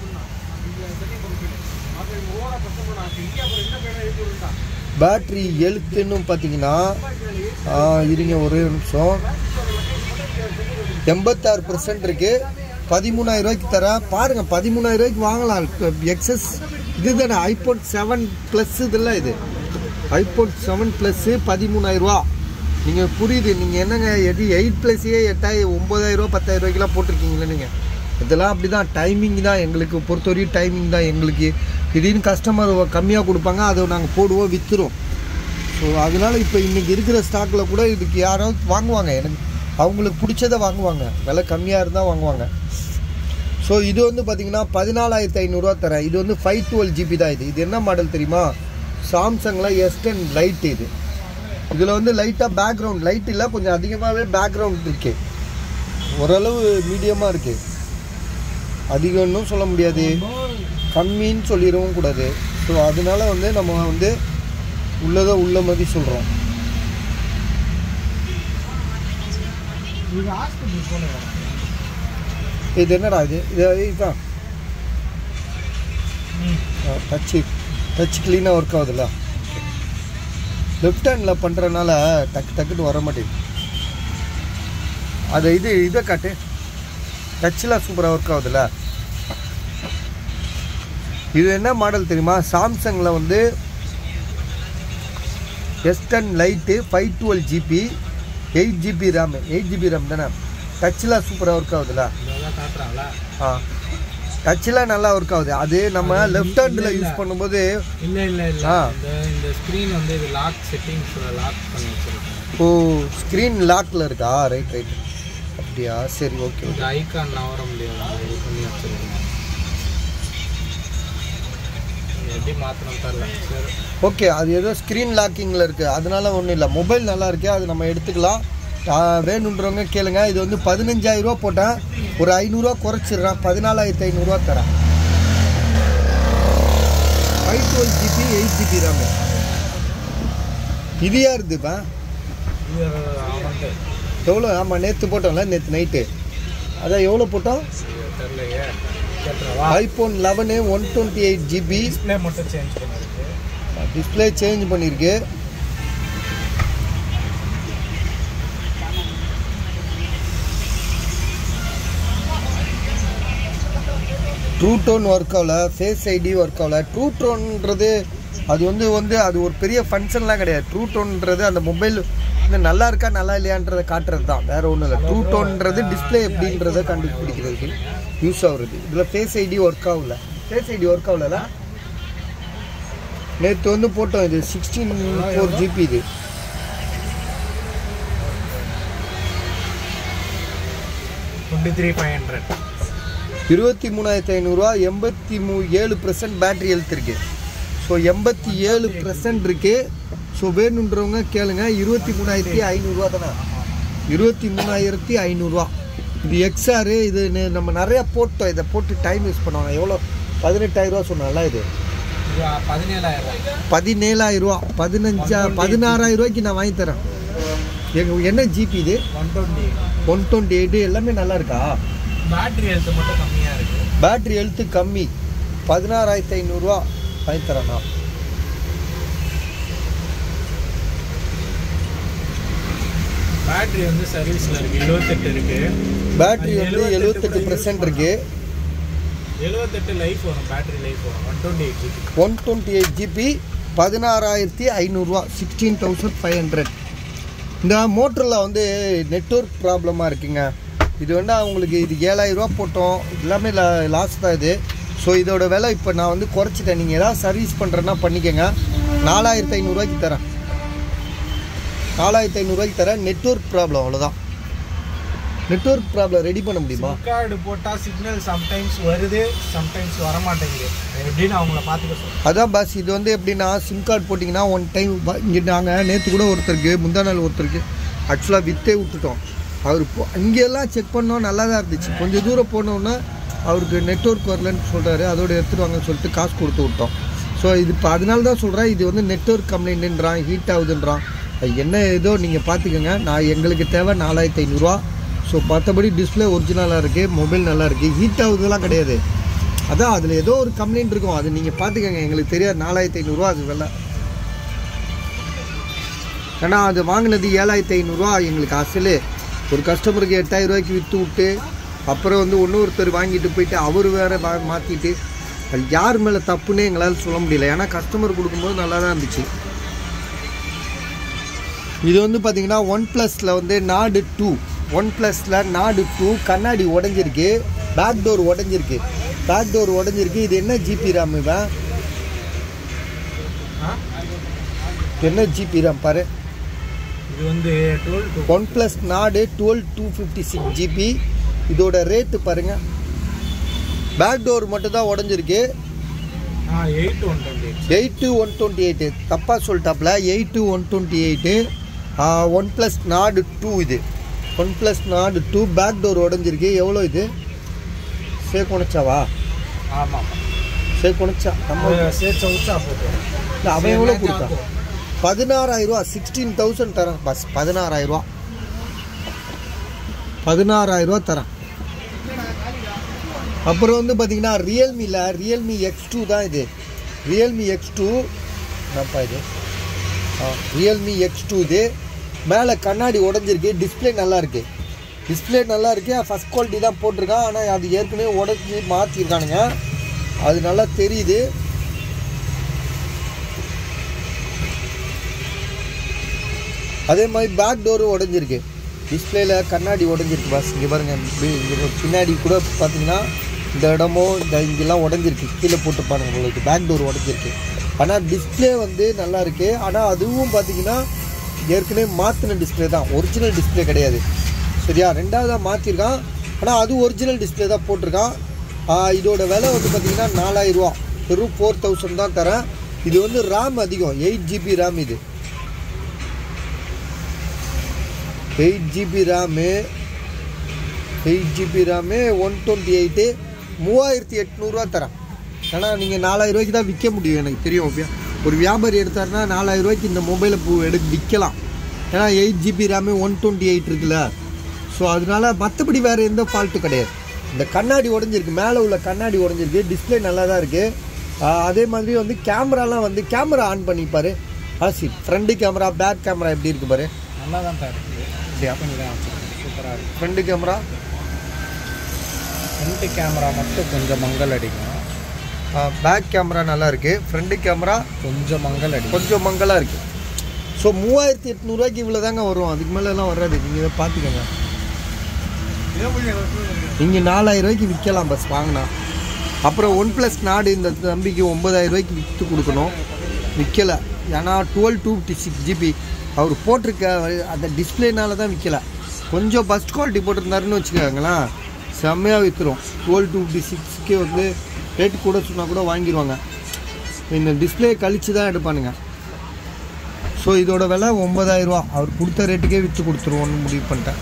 பேட்ரி ஹெல்த்துன்னு பார்த்தீங்கன்னா ஆ, இருங்க ஒரே நிமிஷம் எண்பத்தாறு பர்சன்ட் இருக்கு பதிமூணாயிரம் ரூபாய்க்கு தர பாருங்க பதிமூணாயிரம் ரூபாய்க்கு வாங்கலாம் எக்ஸஸ் இதுதானே ஐபோன் செவன் ப்ளஸ் இதெல்லாம் இது ஐபோன் செவன் ப்ளஸ்ஸு பதிமூணாயிரம் ரூபா நீங்கள் புரியுது நீங்கள் என்னங்க எது எயிட் ப்ளஸ்ஸே எட்டாயிரம் ஒம்பதாயிரம் ரூபா பத்தாயிரம் ரூபாய்க்குலாம் போட்டிருக்கீங்களே நீங்கள் இதெல்லாம் அப்படி தான் டைமிங் தான் எங்களுக்கு பொறுத்தவரையும் டைமிங் தான் எங்களுக்கு திடீர்னு கஸ்டமர் கம்மியாக கொடுப்பாங்க அதை நாங்கள் போடுவோம் விற்றுரும் ஸோ அதனால இப்போ இன்னைக்கு இருக்கிற ஸ்டாக்கில் கூட இதுக்கு யாராவது வாங்குவாங்க எனக்கு அவங்களுக்கு பிடிச்சதை வாங்குவாங்க விலை கம்மியாக இருந்தால் வாங்குவாங்க ஸோ இது வந்து பார்த்தீங்கன்னா பதினாலாயிரத்தி ஐநூறுரூவா தரேன் இது வந்து ஃபைவ் டுவெல் ஜிபி தான் இது இது என்ன மாடல் தெரியுமா சாம்சங்கில் எஸ் டென் லைட் இது இதில் வந்து லைட்டாக பேக்ரவுண்ட் லைட் இல்லை கொஞ்சம் அதிகமாகவே பேக்ரவுண்ட் இருக்கு ஓரளவு மீடியமாக இருக்கு அதிகம்னு சொல்ல முடியாது கம்மின்னு சொல்லிடவும் கூடாது ஸோ அதனால வந்து நம்ம வந்து உள்ளதை உள்ள மாதிரி சொல்கிறோம் இது ஹாஸ்பிட்டல் போனேன் இது என்னடா இது இது இதுதான் டச்சு டச் க்ளீனாக ஒர்க் ஆகுதுல்ல லெஃப்ட் ஹேண்டில் பண்ணுறதுனால டக்கு டக்குன்னு வர மாட்டேங்குது அது இது இதை காட்டு டச்சில் சூப்பராக ஒர்க் ஆகுதுல்ல இது என்ன மாடல் தெரியுமா சாம்சங்கில் வந்து S ten lite five twelve GB eight GB RAM eight GB RAM தானே டச்சில் சூப்பராக ஒர்க் ஆகுதுல்ல இதெல்லாம் காட்டுறாங்களா ஆ டச்சில் நல்லா ஒர்க் ஆகுது அது நம்ம லெஃப்ட் ஹேண்டில் யூஸ் பண்ணும்போது இல்ல இல்ல இல்ல ஆ. இந்த இந்த ஸ்க்ரீன் வந்து இது லாக் செட்டிங்ஸ்ல லாக் பண்ணி வச்சிருக்கேன் ஓ ஸ்க்ரீன் லாக்கில் இருக்கா ரைட் ரைட் அப்படியா சரி ஓகே இந்த ஐகான் நவர முடியாது இது பண்ணி வச்சிருக்கேன் இது எப்படி மாத்தணும் தெரியல சரி ஓகே அது ஏதோ ஸ்க்ரீன் லாக்கிங்கில் இருக்குது அதனால ஒன்றும் இல்லை மொபைல் நல்லா இருக்கு அது நம்ம எடுத்துக்கலாம் ஆ, வேணுன்றவங்க கேளுங்க இது வந்து பதினஞ்சாயிரம் ரூபா போட்டேன் ஒரு ஐநூறுரூவா குறைச்சிடுறேன் பதினாலாயிரத்தி ஐநூறுரூவா தரேன் five twelve GB eight GB RAM இது யாருதுப்பா இது அவன்ட்டு எவ்வளோ ஆமாம் நேற்று போட்டோம்ல நேற்று நைட்டு அதான் எவ்வளோ போட்டோம் தெரியலையே கேட்டுறவா iPhone eleven one twenty eight GB display மட்டும் சேஞ்ச் பண்ணிருக்கு டிஸ்பிளே சேஞ்ச் பண்ணியிருக்கு ட்ரூ டோன் ஒர்க் ஆகல ஃபேஸ் ஐடி ஒர்க் ஆகல ட்ரூ டோன்ன்றது அது வந்து வந்து அது ஒரு பெரிய ஃபங்க்ஷன்லாம் கிடையாது ட்ரூ டோன்ன்றது அந்த மொபைல் வந்து நல்லா இருக்கா நல்லா இல்லையான்றதை காட்டுறது தான் வேற ஒன்றும் இல்லை ட்ரூ டோன்ன்றது டிஸ்பிளே எப்படின்றத கண்டுபிடிக்கிறதுக்கு யூஸ் ஆகுறது இதில் ஃபேஸ் ஐடி ஒர்க் ஆகல ஃபேஸ் ஐடி ஒர்க் ஆகல நேற்று வந்து போட்டோம் இது சிக்ஸ்டீன் ஃபோர் ஜிபி இது டுவெண்ட்டி த்ரீ ஃபைவ் ஹண்ட்ரட் இருபத்தி மூணாயிரத்தி ஐநூறுரூவா எண்பத்தி மூ ஏழு பர்சன்ட் பேட்டரி ஹெல்த் இருக்கு ஸோ எண்பத்தி ஏழு பர்சன்ட் இருக்கு ஸோ வேணுன்றவங்க கேளுங்க இருபத்தி மூணாயிரத்தி ஐநூறுரூவா தானே இருபத்தி மூணாயிரத்தி ஐநூறுரூவா இது எக்ஸ்ஆரு இது நெ- நம்ம நிறையா போட்டோம் இதை போட்டு டைம் யூஸ் பண்ணுவாங்க எவ்வளோ பதினெட்டாயிரரூவா சொன்னால இது இது பதினேழாயிரம் பதினேழாயிரம் ரூபா பதினஞ்சா பதினாறாயிரம் ரூபாய்க்கு நான் வாங்கி தரேன் எங்க என்ன ஜிபி இது one twenty one twenty eight எல்லாமே நல்லா இருக்கா பேட்டரி ஹெல்த் மட்டும் கம்மியாக இருக்கு பேட்டரி ஹெல்த்து கம்மி பதினாறாயிரத்தி ஐநூறுரூவா வாங்கி தரேன் நான் பேட்டரி வந்து சர்வீஸில் இருக்கு எழுபத்தெட்டு இருக்கு பேட்டரி வந்து எழுபத்தெட்டு பர்சன்ட் இருக்கு எழுபத்தெட்டு லைஃப் வரும் பேட்டரி லைஃப் வரும் one twenty eight GB one twenty eight GB பதினாறாயிரத்தி ஐநூறுரூவா சிக்ஸ்டீன் தௌசண்ட் ஃபைவ் ஹண்ட்ரட் இந்த மோட்டரில் வந்து நெட்வொர்க் ப்ராப்ளமாக இருக்குங்க இது வந்து அவங்களுக்கு இது ஏழாயிரரூவா போட்டோம் எல்லாமே லாஸ் தான் இது ஸோ இதோட விலை இப்போ நான் வந்து குறைச்சிட்டேன் நீங்கள் ஏதாவது சர்வீஸ் பண்ணுறேன்னா பண்ணிக்கோங்க நாலாயிரத்தி ஐநூறுரூவாய்க்கு தரேன் நாலாயிரத்தி ஐநூறுரூவாய்க்கு தரேன் நெட்வொர்க் ப்ராப்ளம் அவ்வளோதான் நெட்வொர்க் ப்ராப்ளம் ரெடி பண்ண முடியுமா சிம் கார்டு போட்டால் சிக்னல் சம்டைம்ஸ் வருது சம்டைம்ஸ் வர மாட்டேங்குது எப்படின்னு அவங்கள பார்த்துக்க சொல்லுங்க அதான் பாஸ் இது வந்து எப்படின்னா சிம் கார்டு போட்டிங்கன்னா ஒன் டைம் இங்கே நாங்கள் நேற்று கூட ஒருத்தருக்கு முந்தா நாள் ஒருத்தருக்கு ஆக்சுவலாக விற்றே விட்டுட்டோம் அவர் போ இங்கெல்லாம் செக் பண்ணோம் நல்லா தான் இருந்துச்சு கொஞ்சம் தூரம் போனோன்னா அவருக்கு நெட்ஒர்க் வரலன்னு சொல்கிறாரு அதோட எடுத்துட்டு வாங்கன்னு சொல்லிட்டு காசு கொடுத்து விட்டோம் ஸோ இது இப்போ அதனால தான் சொல்கிறேன் இது வந்து நெட்ஒர்க் கம்ப்ளைண்ட்டுன்றான் ஹீட் ஆகுதுன்றான் அது என்ன ஏதோ நீங்கள் பார்த்துக்கோங்க நான் எங்களுக்கு தேவை நாலாயிரத்தி ஐநூறுரூவா ஸோ மற்றபடி டிஸ்பிளே ஒரிஜினலாக இருக்குது மொபைல் நல்லா இருக்குது ஹீட் ஆகுதுலாம் கிடையாது அதான் அதில் ஏதோ ஒரு கம்ப்ளைண்ட் இருக்கும் அது நீங்கள் பார்த்துக்கோங்க எங்களுக்கு தெரியாது நாலாயிரத்தி ஐநூறுரூவா அது விலை ஏன்னா அது வாங்கினது ஏழாயிரத்தி ஐநூறுரூவா எங்களுக்கு அசல் ஒரு கஸ்டமருக்கு எட்டாயிரம் ரூபாய்க்கு விற்று விட்டு அப்புறம் வந்து இன்னொருத்தர் வாங்கிட்டு போயிட்டு அவர் வேற வா மாற்றிட்டு அது யார் மேலே தப்புன்னே எங்களால் சொல்ல முடியல ஏன்னா கஸ்டமர் கொடுக்கும்போது நல்லா தான் இருந்துச்சு இது வந்து பார்த்தீங்கன்னா ஒன் ப்ளஸில் வந்து நாடு டூ ஒன் ப்ளஸில் நாடு டூ கண்ணாடி உடஞ்சிருக்கு பேக் டோர் உடஞ்சிருக்கு பேக் டோர் உடஞ்சிருக்கு இது என்ன ஜிபி ரேம் இவன் ஆ? என்ன ஜிபி ரேம் பாரு இது வந்து twelve two OnePlus Nord twelve two fifty six GB இதோட ரேட்டு பாருங்க பேக் டோர் மட்டும் தான் உடஞ்சிருக்கு ஆ eight one twenty eight to one twenty eight தப்பாக சொல்லிட்டாப்புல eight to one twenty eight OnePlus Nord two இது OnePlus Nord two back door உடஞ்சிருக்கு எவ்வளோ இது சே குணைச்சாவா ஆமாம் சே குணைச்சா நம்ம சேர்த்து வச்சா போட்டு இல்ல, அவன் எவ்வளோ கொடுத்தான் பதினாறாயிரம் ரூபா சிக்ஸ்டீன் தௌசண்ட் தரேன் பஸ் பதினாறாயிரம் ரூபா பதினாறாயிரம் ரூபா தரேன் அப்புறம் வந்து பார்த்தீங்கன்னா ரியல்மியில் ரியல்மி எக்ஸ் டூ தான் இது ரியல்மி எக்ஸ் டூ என்னப்பா இது ரியல்மி எக்ஸ் டூ இது மேலே கண்ணாடி உடஞ்சிருக்கு டிஸ்பிளே நல்லா இருக்கு டிஸ்பிளே நல்லா இருக்கு ஃபஸ்ட் குவாலிட்டி தான் போட்டிருக்கான் ஆனால் அது ஏற்கனவே உடஞ்சி மாற்றிருக்கானுங்க அது நல்லா தெரியுது அதே மாதிரி பேக் டோரும் உடஞ்சிருக்கு டிஸ்பிளேல கண்ணாடி உடஞ்சிருக்கு பாஸ் இங்கே பாருங்க இப்படி இங்கே பின்னாடி கூட பார்த்தீங்கன்னா இந்த இடமோ இந்த இங்கெல்லாம் உடஞ்சிருக்கு கீழே போட்டு பாருங்க உங்களுக்கு பேக் டோர் உடஞ்சிருக்கு ஆனால் டிஸ்பிளே வந்து நல்லா இருக்கு ஆனால் அதுவும் பார்த்தீங்கன்னா ஏற்கனவே மாற்றின டிஸ்பிளே தான் ஒரிஜினல் டிஸ்பிளே கிடையாது சரியா ரெண்டாவதாக மாற்றிருக்கான் ஆனால் அது ஒரிஜினல் டிஸ்பிளே தான் போட்டிருக்கான் ஆ, இதோட விலை வந்து பார்த்தீங்கன்னா நாலாயிரரூவா வெறும் ஃபோர் தௌசண்ட் தான் தரேன் இது வந்து ரேம் அதிகம் எயிட் ஜிபி ரேம் இது eight GB RAM eight GB RAM one twenty eight மூவாயிரத்தி எட்நூறுரூவா தரேன் ஏன்னா நீங்கள் நாலாயிரம் ரூபாய்க்கு தான் விற்க முடியும் எனக்கு தெரியும் வியா- ஒரு வியாபாரி எடுத்தாருன்னா நாலாயிரம் ரூபாய்க்கு இந்த மொபைலை பூ எடுத்து விற்கலாம் ஏன்னா eight GB RAM one twenty eight இருக்குல்ல ஸோ அதனால மற்றபடி வேறு எந்த ஃபால்ட்டும் கிடையாது இந்த கண்ணாடி உடஞ்சிருக்கு மேலே உள்ள கண்ணாடி உடஞ்சிருக்கு டிஸ்பிளே நல்லா தான் இருக்குது அதே மாதிரி வந்து கேமராலாம் வந்து கேமரா ஆன் பண்ணிப்பாரு ஆசி ஃப்ரண்ட் கேமரா பேக் கேமரா எப்படி இருக்கு பாரு நல்லா தான் தான் இருக்குது அப்படியா பண்ணி தான் வச்சுருக்கேன் சூப்பராக இருக்குது ஃப்ரண்ட் கேமரா ஃப்ரண்ட் கேமரா மட்டும் கொஞ்சம் மங்கல் அடிக்கும் பேக் கேமரா நல்லா இருக்கு ஃப்ரண்ட் கேமரா கொஞ்சம் மங்கல் அடிக்கும் கொஞ்சம் மங்கலாக இருக்கு ஸோ மூவாயிரத்தி எட்நூறுவாய்க்கு இவ்வளோ தாங்க வரும் அதுக்கு மேலெல்லாம் வராது நீங்கள் இதை பார்த்துக்கோங்க இங்கே நாலாயிரம் ரூபாய்க்கு விற்கலாம் பஸ் வாங்கினா அப்புறம் ஒன் ப்ளஸ் நாடு இந்த தம்பிக்கு ஒன்பதாயிரம் ரூபாய்க்கு விற்று கொடுக்கணும் விற்கலை ஏன்னா twelve two fifty six GB அவர் போட்டிருக்க அந்த டிஸ்பிளேனால தான் விற்கல கொஞ்சம் ஃபஸ்ட் குவாலிட்டி போட்டிருந்தாருன்னு வச்சுக்கோங்களேன் செம்மையாக விற்றுரும் டுவெல் டூ ஃபிஃப்டி சிக்ஸ்க்கு வந்து ரேட் கூட சொன்னால் கூட வாங்கிடுவாங்க இந்த டிஸ்பிளே கழிச்சு தான் எடுப்பானுங்க ஸோ இதோட விலை ஒன்பதாயிரரூவா அவர் கொடுத்த ரேட்டுக்கே விற்று கொடுத்துருவோன்னு முடிவு பண்ணிட்டேன்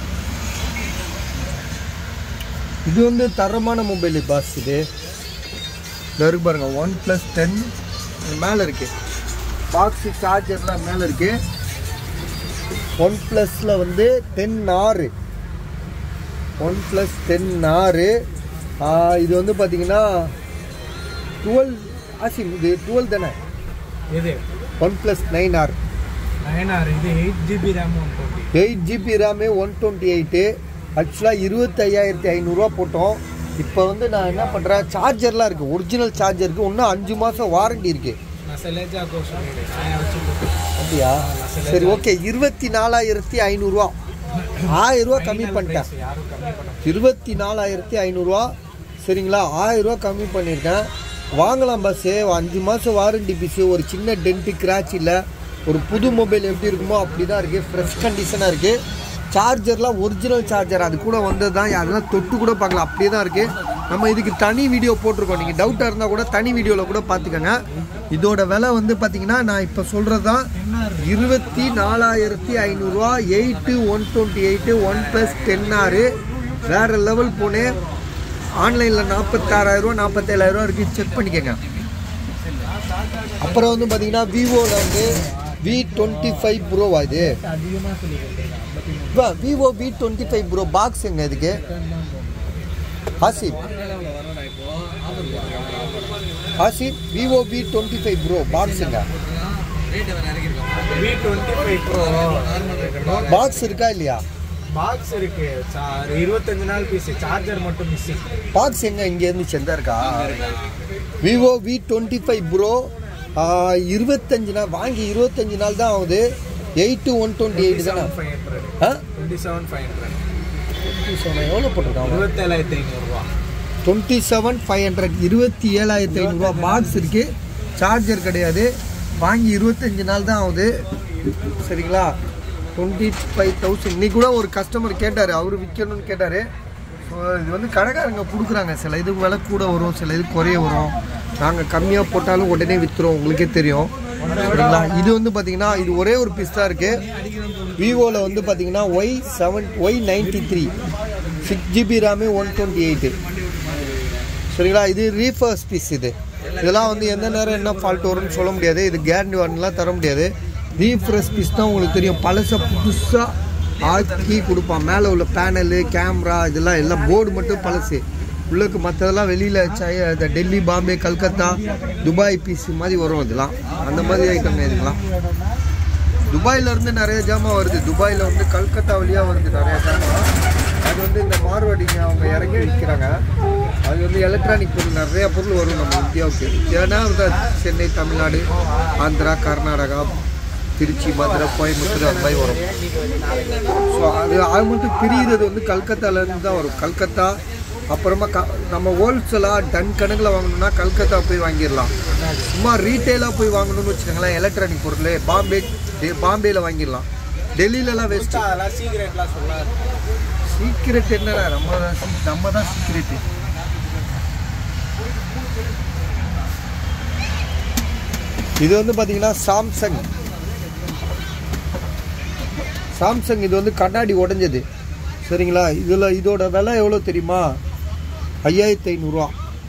இது வந்து தரமான மொபைல் பாஸ் இது இந்த இருக்கு பாருங்க ஒன் ப்ளஸ் டென் மேலே இருக்கு பாக்ஸு சார்ஜர்லாம் மேலே இருக்கு ஒன் ப்ளஸில் வந்து டென் ஆறு ஒன் ப்ளஸ் டென் ஆறு இது வந்து பார்த்தீங்கன்னா டுவெல் ஆசி இது டுவெல் தானே இது OnePlus nine R nine R இது eight GB RAM one twenty eight GB RAM one twenty eight ஆக்சுவலாக இருபத்தையாயிரத்தி ஐநூறுரூவா போட்டோம் இப்போ வந்து நான் என்ன பண்ணுறேன் சார்ஜர்லாம் இருக்குது ஒரிஜினல் சார்ஜருக்கு இன்னும் அஞ்சு மாதம் வாரண்டி இருக்குது நான் செலேஜா கோர்ஸ் பண்ணிடுறேன் நான் வச்சு அப்படியா சரி ஓகே இருபத்தி நாலாயிரத்தி ஐநூறுரூவா ஆயிரரூவா கம்மி பண்ணிட்டேன் யாரும் கம்மி பண்ண இருபத்தி நாலாயிரத்தி ஐநூறுரூவா சரிங்களா ஆயிரரூவா கம்மி பண்ணியிருக்கேன் வாங்கலாம் பஸ்ஸு அஞ்சு மாதம் வாரண்டி பீஸு ஒரு சின்ன டென்ட்டு கிராச் இல்லை ஒரு புது மொபைல் எப்படி இருக்குமோ அப்படி தான் இருக்குது ஃப்ரெஷ் கண்டிஷனாக இருக்குது சார்ஜர்லாம் ஒரிஜினல் சார்ஜர் அது கூட வந்தது தான் அதெல்லாம் தொட்டு கூட பார்க்கலாம் அப்படியே தான் இருக்குது நம்ம இதுக்கு தனி வீடியோ போட்டிருக்கோம் நீங்கள் டவுட்டாக இருந்தால் கூட தனி வீடியோவில் கூட பார்த்துக்கோங்க இதோட விலை வந்து பார்த்தீங்கன்னா நான் இப்போ சொல்கிறது தான் இருபத்தி நாலாயிரத்தி ஐநூறுரூவா eight one twenty eight OnePlus ten ஆறு வேறு லெவல் போனேன் ஆன்லைனில் நாற்பத்தாறாயிரரூவா நாற்பத்தேழாயிரரூவா இருக்குது செக் பண்ணிக்கோங்க அப்புறம் வந்து பார்த்தீங்கன்னா விவோவில் வந்து வி டுவெண்ட்டி ஃபைவ் ப்ரோவா இது அதிகமாக சொல்லி கொடுத்துருக்கான் இப்போ Vivo V twenty five pro box எங்க இதுக்கு ஆசிப் ஆசிப் Vivo V twenty five pro box எங்க V twenty five pro box இருக்கா இல்லையா பாக்ஸ் இருக்கு சா- இருபத்தஞ்சு நாள் பீஸ் சார்ஜர் மட்டும் மிஸ்ஸிங் பாக்ஸ் எங்க இங்க இருந்து செந்தா இருக்கா Vivo V twenty five pro இருபத்தஞ்சு நாள் வாங்கி இருபத்தஞ்சு நாள் தான் ஆகுது eight to one twenty eight தானே ஃபைவ் ஹண்ட்ரட் ஆ டுவெண்ட்டி செவன் ஃபைவ் ஹண்ட்ரட் எவ்வளோ போட்டிருக்காங்க இருபத்தேழாயிரத்தி ஐநூறுரூவா டுவெண்ட்டி செவன் ஃபைவ் ஹண்ட்ரட் இருபத்தி ஏழாயிரத்தி ஐநூறுரூவா பாக்ஸ் இருக்கு சார்ஜர் கிடையாது வாங்கி இருபத்தஞ்சு நாள் தான் ஆகுது சரிங்களா டுவெண்ட்டி ஃபைவ் தௌசண்ட் இன்னைக்கு கூட ஒரு கஸ்டமர் கேட்டார் அவர் விற்கணும்னு கேட்டார் ஸோ இது வந்து கடைக்காரங்க கொடுக்குறாங்க சில இதுக்கு விலை கூட வரும் சில இது குறைய வரும் நாங்கள் கம்மியாக போட்டாலும் உடனே விற்றுறோம் உங்களுக்கே தெரியும் சரிங்களா இது வந்து பார்த்தீங்கன்னா இது ஒரே ஒரு பீஸ் தான் இருக்குது விவோவில் வந்து பார்த்தீங்கன்னா Y seven Y ninety three six GB RAM one twenty eight சரிங்களா இது ரீஃபர்ஸ் பீஸ் இது இதெல்லாம் வந்து எந்த நேரம் என்ன ஃபால்ட் வரும்னு சொல்ல முடியாது இது கேரண்டி வாரண்டிலாம் தர முடியாது ரீஃப்ரெஷ் பீஸ் தான் உங்களுக்கு தெரியும் பழசை புதுசாக ஆக்கி கொடுப்பான் மேலே உள்ள பேனலு கேமரா இதெல்லாம் எல்லாம் போர்டு மட்டும் பழசு உள்ளுக்கு மற்றதெல்லாம் வெளியில் இந்த டெல்லி பாம்பே கல்கத்தா துபாய் பீஸ் மாதிரி வரும் இதெல்லாம் அந்த மாதிரி ஐட்டம் இதுக்கெல்லாம் துபாயில இருந்து நிறைய ஜாமான் வருது துபாயில் வந்து கல்கத்தா வழியாக வருது நிறைய ஜாமான் அது வந்து இந்த மார்வாடிங்க அவங்க இறங்கி விற்கிறாங்க அது வந்து எலக்ட்ரானிக் பொருள் நிறைய பொருள் வரும் நம்ம இந்தியாவுக்கு ஏன்னா வந்து சென்னை தமிழ்நாடு ஆந்திரா கர்நாடகா திருச்சி மதுரை கோயம்புத்தூர் அந்த மாதிரி வரும் ஸோ அது அது மட்டும் பிரிகிறது வந்து கல்கத்தாலேருந்து தான் வரும் கல்கத்தா அப்புறமா க நம்ம ஹோல்சேலாக டன் கணக்கில் வாங்கணும்னா கல்கத்தா போய் வாங்கிடலாம் சும்மா ரீட்டெயிலாக போய் வாங்கணும்னு வச்சுக்கோங்களேன் எலக்ட்ரானிக் பொருள் பாம்பே டே- பாம்பேல வாங்கிடலாம் டெல்லியிலலாம் வேஸ்ட் அதெல்லாம் சீக்கிரட்லாம் சொல்லாது சீக்ரெட் என்னடா நம்ம தான் சீ- நம்ம தான் சீக்ரெட் இது வந்து பார்த்தீங்கன்னா சாம்சங் சாம்சங் இது வந்து கண்ணாடி உடைஞ்சது சரிங்களா இதில் இதோட விலை எவ்வளோ தெரியுமா ஐயாயிரத்தி ஐநூறுரூவா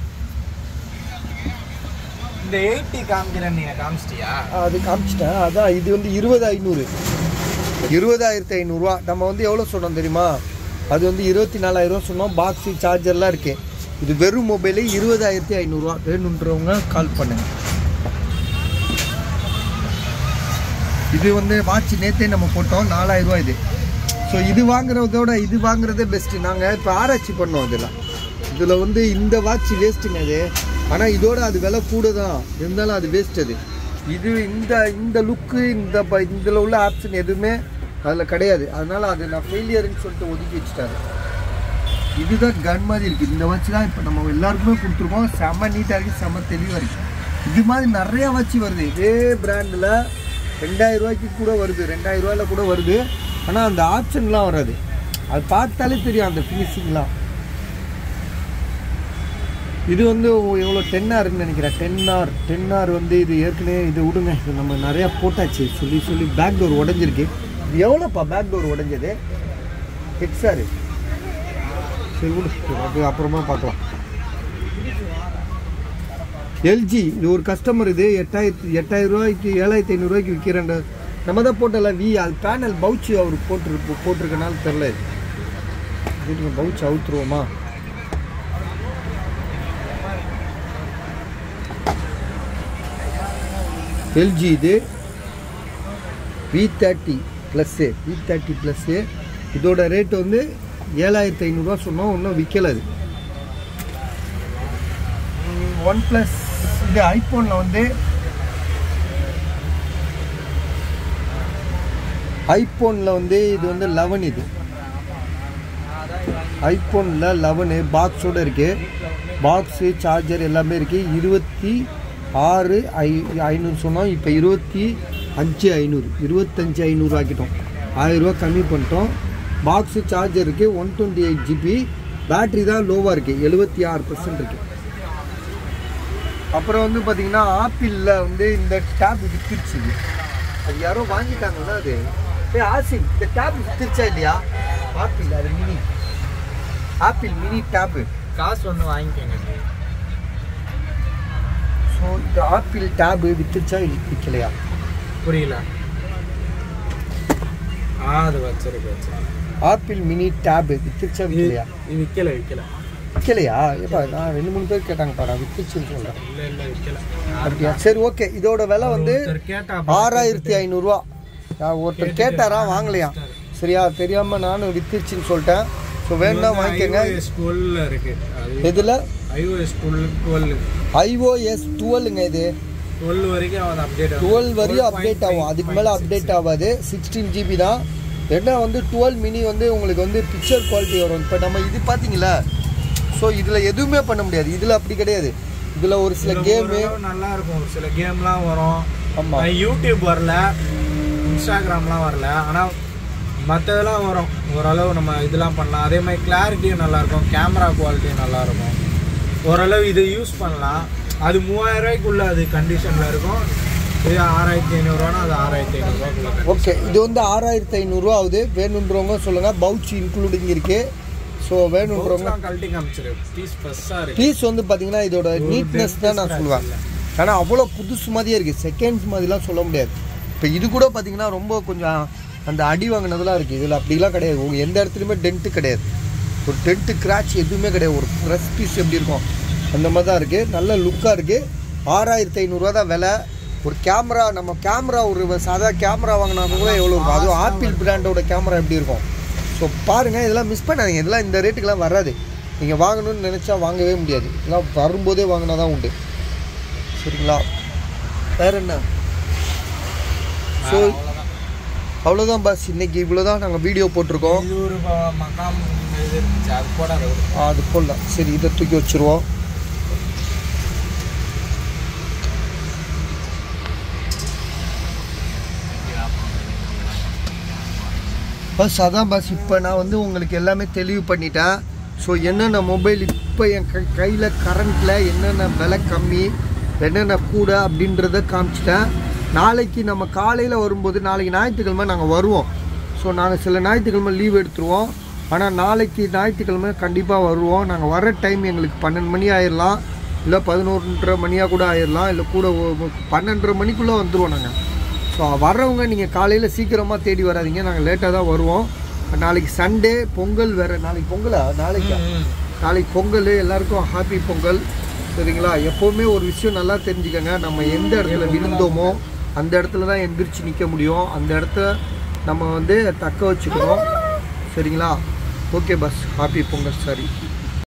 இந்த எயிட்டி காமிக்கிறேன் நீங்க காமிச்சிட்டியா அது காமிச்சிட்டேன் அதான் இது வந்து இருபது ஐநூறு இருபதாயிரத்தி ஐநூறுரூவா நம்ம வந்து எவ்வளோ சொன்னோம் தெரியுமா அது வந்து இருபத்தி நாலாயிரரூவா சொன்னோம் பாக்ஸு சார்ஜர்லாம் இருக்கு இது வெறும் மொபைலு இருபதாயிரத்தி ஐநூறுரூவா வேணுன்றவங்க கால் பண்ணுங்க இது வந்து வாட்ச் நேற்றே நம்ம போட்டோம் நாலாயிரரூவா இது ஸோ இது வாங்குறதோட இது வாங்குறதே பெஸ்ட்டு நாங்கள் இப்போ ஆராய்ச்சி பண்ணோம் இதெல்லாம் இதில் வந்து இந்த வாட்ச் வேஸ்ட்டுங்க அது ஆனால் இதோட அது விலை கூட தான் இருந்தாலும் அது வேஸ்ட் அது இது இந்த இந்த லுக்கு இந்த ப- இதில் உள்ள ஆப்ஷன் எதுவுமே அதில் கிடையாது அதனால் அது நான் ஃபெயிலியர்னு சொல்லிட்டு ஒதுக்கி வச்சுட்டாரு இதுதான் கன் மாதிரி இருக்குது இந்த வாட்ச் தான் இப்போ நம்ம எல்லாருக்குமே கொடுத்துருக்கோம் செம்ம நீட்டாக இருக்குது செம்ம தெளிவாக இருக்குது இது மாதிரி நிறைய வாட்ச் வருது இதே பிராண்டில் ரெண்டாயிரம் ரூபாய்க்கு கூட வருது ரெண்டாயிரம் ரூபாயில கூட வருது ஆனால் அந்த ஆப்ஷன்லாம் வராது அது பார்த்தாலே தெரியும் அந்த ஃபினிஷிங்லாம் இது வந்து எவ்வளோ டென் ஆர்னு நினைக்கிறேன் டென் ஆர் டென் ஆர் வந்து இது ஏற்கனவே இது விடுங்க இது நம்ம நிறையா போட்டாச்சு சொல்லி சொல்லி பேக் டோர் உடஞ்சிருக்கு இது எவ்வளோப்பா பேக் டோர் உடஞ்சது ஹெக்ஸாரு சரி விடு அது அப்புறமா பார்க்கலாம் எல்ஜி இது ஒரு கஸ்டமர் இது எட்டாயிரத்தி எட்டாயிரம் ரூபாய்க்கு ஏழாயிரத்தி ஐநூறுரூவாய்க்கு விற்கிறேன் நம்ம தான் போட்டல வி அது பேனல் பவுச்சு அவர் போட்டிருக்கு போட்டிருக்கனால தெரில இது பவுச் அவுத்துருவோமா எல்ஜி இது V thirty plus V thirty plus இதோட ரேட் வந்து ஏழாயிரத்தி ஐநூறுரூவா சொன்னோம் இன்னும் விற்கல அது ஒன் ப்ளஸ் இது ஐஃபோனில் வந்து ஐஃபோனில் வந்து இது வந்து லெவன் இது ஐஃபோனில் லெவனு பாக்ஸோடு இருக்குது பாக்ஸு சார்ஜர் எல்லாமே இருக்குது இருபத்தி ஆறு ஐ ஐநூறு சொன்னோம் இப்போ இருபத்தி அஞ்சு ஐநூறு இருபத்தஞ்சு ஐநூறு ஆக்கிட்டோம் ஆயிரரூவா கம்மி பண்ணிட்டோம் பாக்ஸு சார்ஜர் இருக்குது one twenty eight GB battery தான் லோவாக இருக்குது எழுபத்தி ஆறு பர்சன்ட் இருக்குது அப்புறம் வந்து பார்த்தீங்கன்னா ஆப்பிளில் வந்து இந்த டேப் வித்துருச்சு இது. அது யாரோ வாங்கிட்டாங்கன்னா அது ஏ ஆசிம் இந்த டேப் வித்துருச்சா இல்லையா ஆப்பிள் அது மினி ஆப்பிள் மினி டேப்பு காசு வந்து வாங்கிக்கோங்க ஸோ இந்த ஆப்பிள் டேபு வித்துருச்சா இல்லை விற்கலையா புரியல ஆ அது வச்சிருக்கு வச்சிருக்கு ஆப்பிள் மினி டேபு வித்துருச்சா விற்கலையா இது விற்கல விற்கல விற்கலையா ஏப்பா நான் ரெண்டு மூணு பேர் கேட்டாங்கப்பா நான் வித்துருச்சுன்னு சொல்கிறேன் இல்லை இல்லை விற்கல அப்படியா சரி ஓகே இதோட விலை வந்து ஒருத்தர் கேட்டா ஆறாயிரத்தி ஐநூறுரூவா ஒருத்தர் கேட்டாரா வாங்கலையா சரியா தெரியாமல் நானும் வித்துருச்சுன்னு சொல்லிட்டேன் ஸோ வேணும்னா வாங்கிக்கோங்க ஸ்கூல்ல இருக்கு அது இதில் ஐஓஎஸ் டுவெல் டுவெல் ஐஓஎஸ் டுவெல்லுங்க இது டுவெல் வரைக்கும் அது அப்டேட் டுவெல் வரையும் அப்டேட் ஆகும் அதுக்கு மேலே அப்டேட் ஆகாது சிக்ஸ்டீன் ஜிபி தான் என்ன வந்து டுவெல் மினி வந்து உங்களுக்கு வந்து பிக்சர் குவாலிட்டி வரும் இப்போ நம்ம இது பார்த்தீங்களா ஸோ இதில் எதுவுமே பண்ண முடியாது இதில் அப்படி கிடையாது இதில் ஒரு சில கேமு நல்லா இருக்கும் ஒரு சில கேம்லாம் வரும் ஆமாம் நான் யூடியூப் வரல இன்ஸ்டாகிராம்லாம் வரல ஆனால் மற்றதெல்லாம் வரும் ஓரளவு நம்ம இதெல்லாம் பண்ணலாம் அதே மாதிரி கிளாரிட்டியும் நல்லாயிருக்கும் கேமரா குவாலிட்டியும் நல்லாயிருக்கும் ஓரளவு இதை யூஸ் பண்ணலாம் அது மூவாயிரம் ரூபாய்க்குள்ள அது கண்டிஷனில் இருக்கும் இது ஆறாயிரத்தி ஐநூறுரூவானா அது ஆறாயிரத்தி ஐநூறுரூவாக்குள்ள ஓகே இது வந்து ஆறாயிரத்தி ஐநூறுரூவா ஆகுது வேணுன்றவங்க சொல்லுங்கள் பவுச் இன்க்ளூடிங் இருக்குது ஸோ வேணுன்றவங்க கழட்டி காமிச்சிரு பீஸ் ஃப்ரெஷ்ஷாக இருக்கு பீஸ் வந்து பார்த்தீங்கன்னா இதோட நீட்னஸ் தான் நான் சொல்லுவேன் ஆனால் அவ்வளோ புதுசு மாதிரியே இருக்குது செகண்ட்ஸ் மாதிரிலாம் சொல்ல முடியாது இப்போ இது கூட பார்த்தீங்கன்னா ரொம்ப கொஞ்சம் அந்த அடி வாங்கினதுலாம் இருக்குது இதில் அப்படிலாம் கிடையாது உங்க எந்த இடத்துலையுமே டென்ட்டு கிடையாது ஒரு டென்ட்டு கிராச் எதுவுமே கிடையாது ஒரு ப்ரெஸ் பீஸ் எப்படி இருக்கும் அந்த மாதிரி தான் இருக்குது நல்ல லுக்காக இருக்குது ஆறாயிரத்தி ஐநூறுரூவா தான் விலை ஒரு கேமரா நம்ம கேமரா ஒரு சாதா கேமரா வாங்கினா கூட எவ்வளோ இருக்கும் அதுவும் ஆப்பிள் பிராண்டோட கேமரா எப்படி இருக்கும் ஸோ பாருங்கள் இதெல்லாம் மிஸ் பண்ணாதீங்க இதெல்லாம் இந்த ரேட்டுக்கெல்லாம் வராது நீங்கள் வாங்கணும்னு நினச்சா வாங்கவே முடியாது இதெல்லாம் வரும்போதே வாங்கினா தான் உண்டு சரிங்களா வேற என்ன ஸோ அவ்வளோதான் பாஸ் இன்னைக்கு இவ்வளோ தான் நாங்கள் வீடியோ போட்டிருக்கோம் இது ஒரு ப- மக்காம் இது இருந்துச்சு அது போடாத விடு. ஆ, அது போடலாம் சரி இதை தூக்கி வச்சுருவோம் பஸ் அதான் பஸ் இப்போ நான் வந்து உங்களுக்கு எல்லாமே தெளிவு பண்ணிட்டேன் ஸோ என்னென்ன மொபைல் இப்போ என் கை கையில் கரண்ட்டில் என்னென்ன விலை கம்மி என்னென்ன கூட அப்படின்றத காமிச்சிட்டேன் நாளைக்கு நம்ம காலையில் வரும்போது நாளைக்கு ஞாயிற்றுக்கிழமை நாங்கள் வருவோம் ஸோ நாங்கள் சில ஞாயிற்றுக்கிழமை லீவ் எடுத்துருவோம் ஆனால் நாளைக்கு ஞாயிற்றுக்கிழமை கண்டிப்பாக வருவோம் நாங்கள் வர டைம் எங்களுக்கு பன்னெண்டு மணி ஆயிடலாம் இல்லை பதினொன்றரை மணியாக கூட ஆயிடலாம் இல்லை கூட ஒ- பன்னெண்டரை மணிக்குள்ளே வந்துடுவோம் நாங்கள் ஸோ வர்றவங்க நீங்கள் காலையில் சீக்கிரமாக தேடி வராதீங்க நாங்கள் லேட்டாக தான் வருவோம் நாளைக்கு சண்டே பொங்கல் வேறு நாளைக்கு பொங்கலா நாளைக்கு ம். நாளைக்கு பொங்கல் எல்லாருக்கும் ஹாப்பி பொங்கல் சரிங்களா எப்போவுமே ஒரு விஷயம் நல்லா தெரிஞ்சுக்கங்க நம்ம எந்த இடத்துல விழுந்தோமோ அந்த இடத்துல தான் எந்திரிச்சு நிற்க முடியும் அந்த இடத்த நம்ம வந்து தக்க வச்சுக்கணும் சரிங்களா ஓகே பஸ் ஹாப்பி பொங்கல் சாரி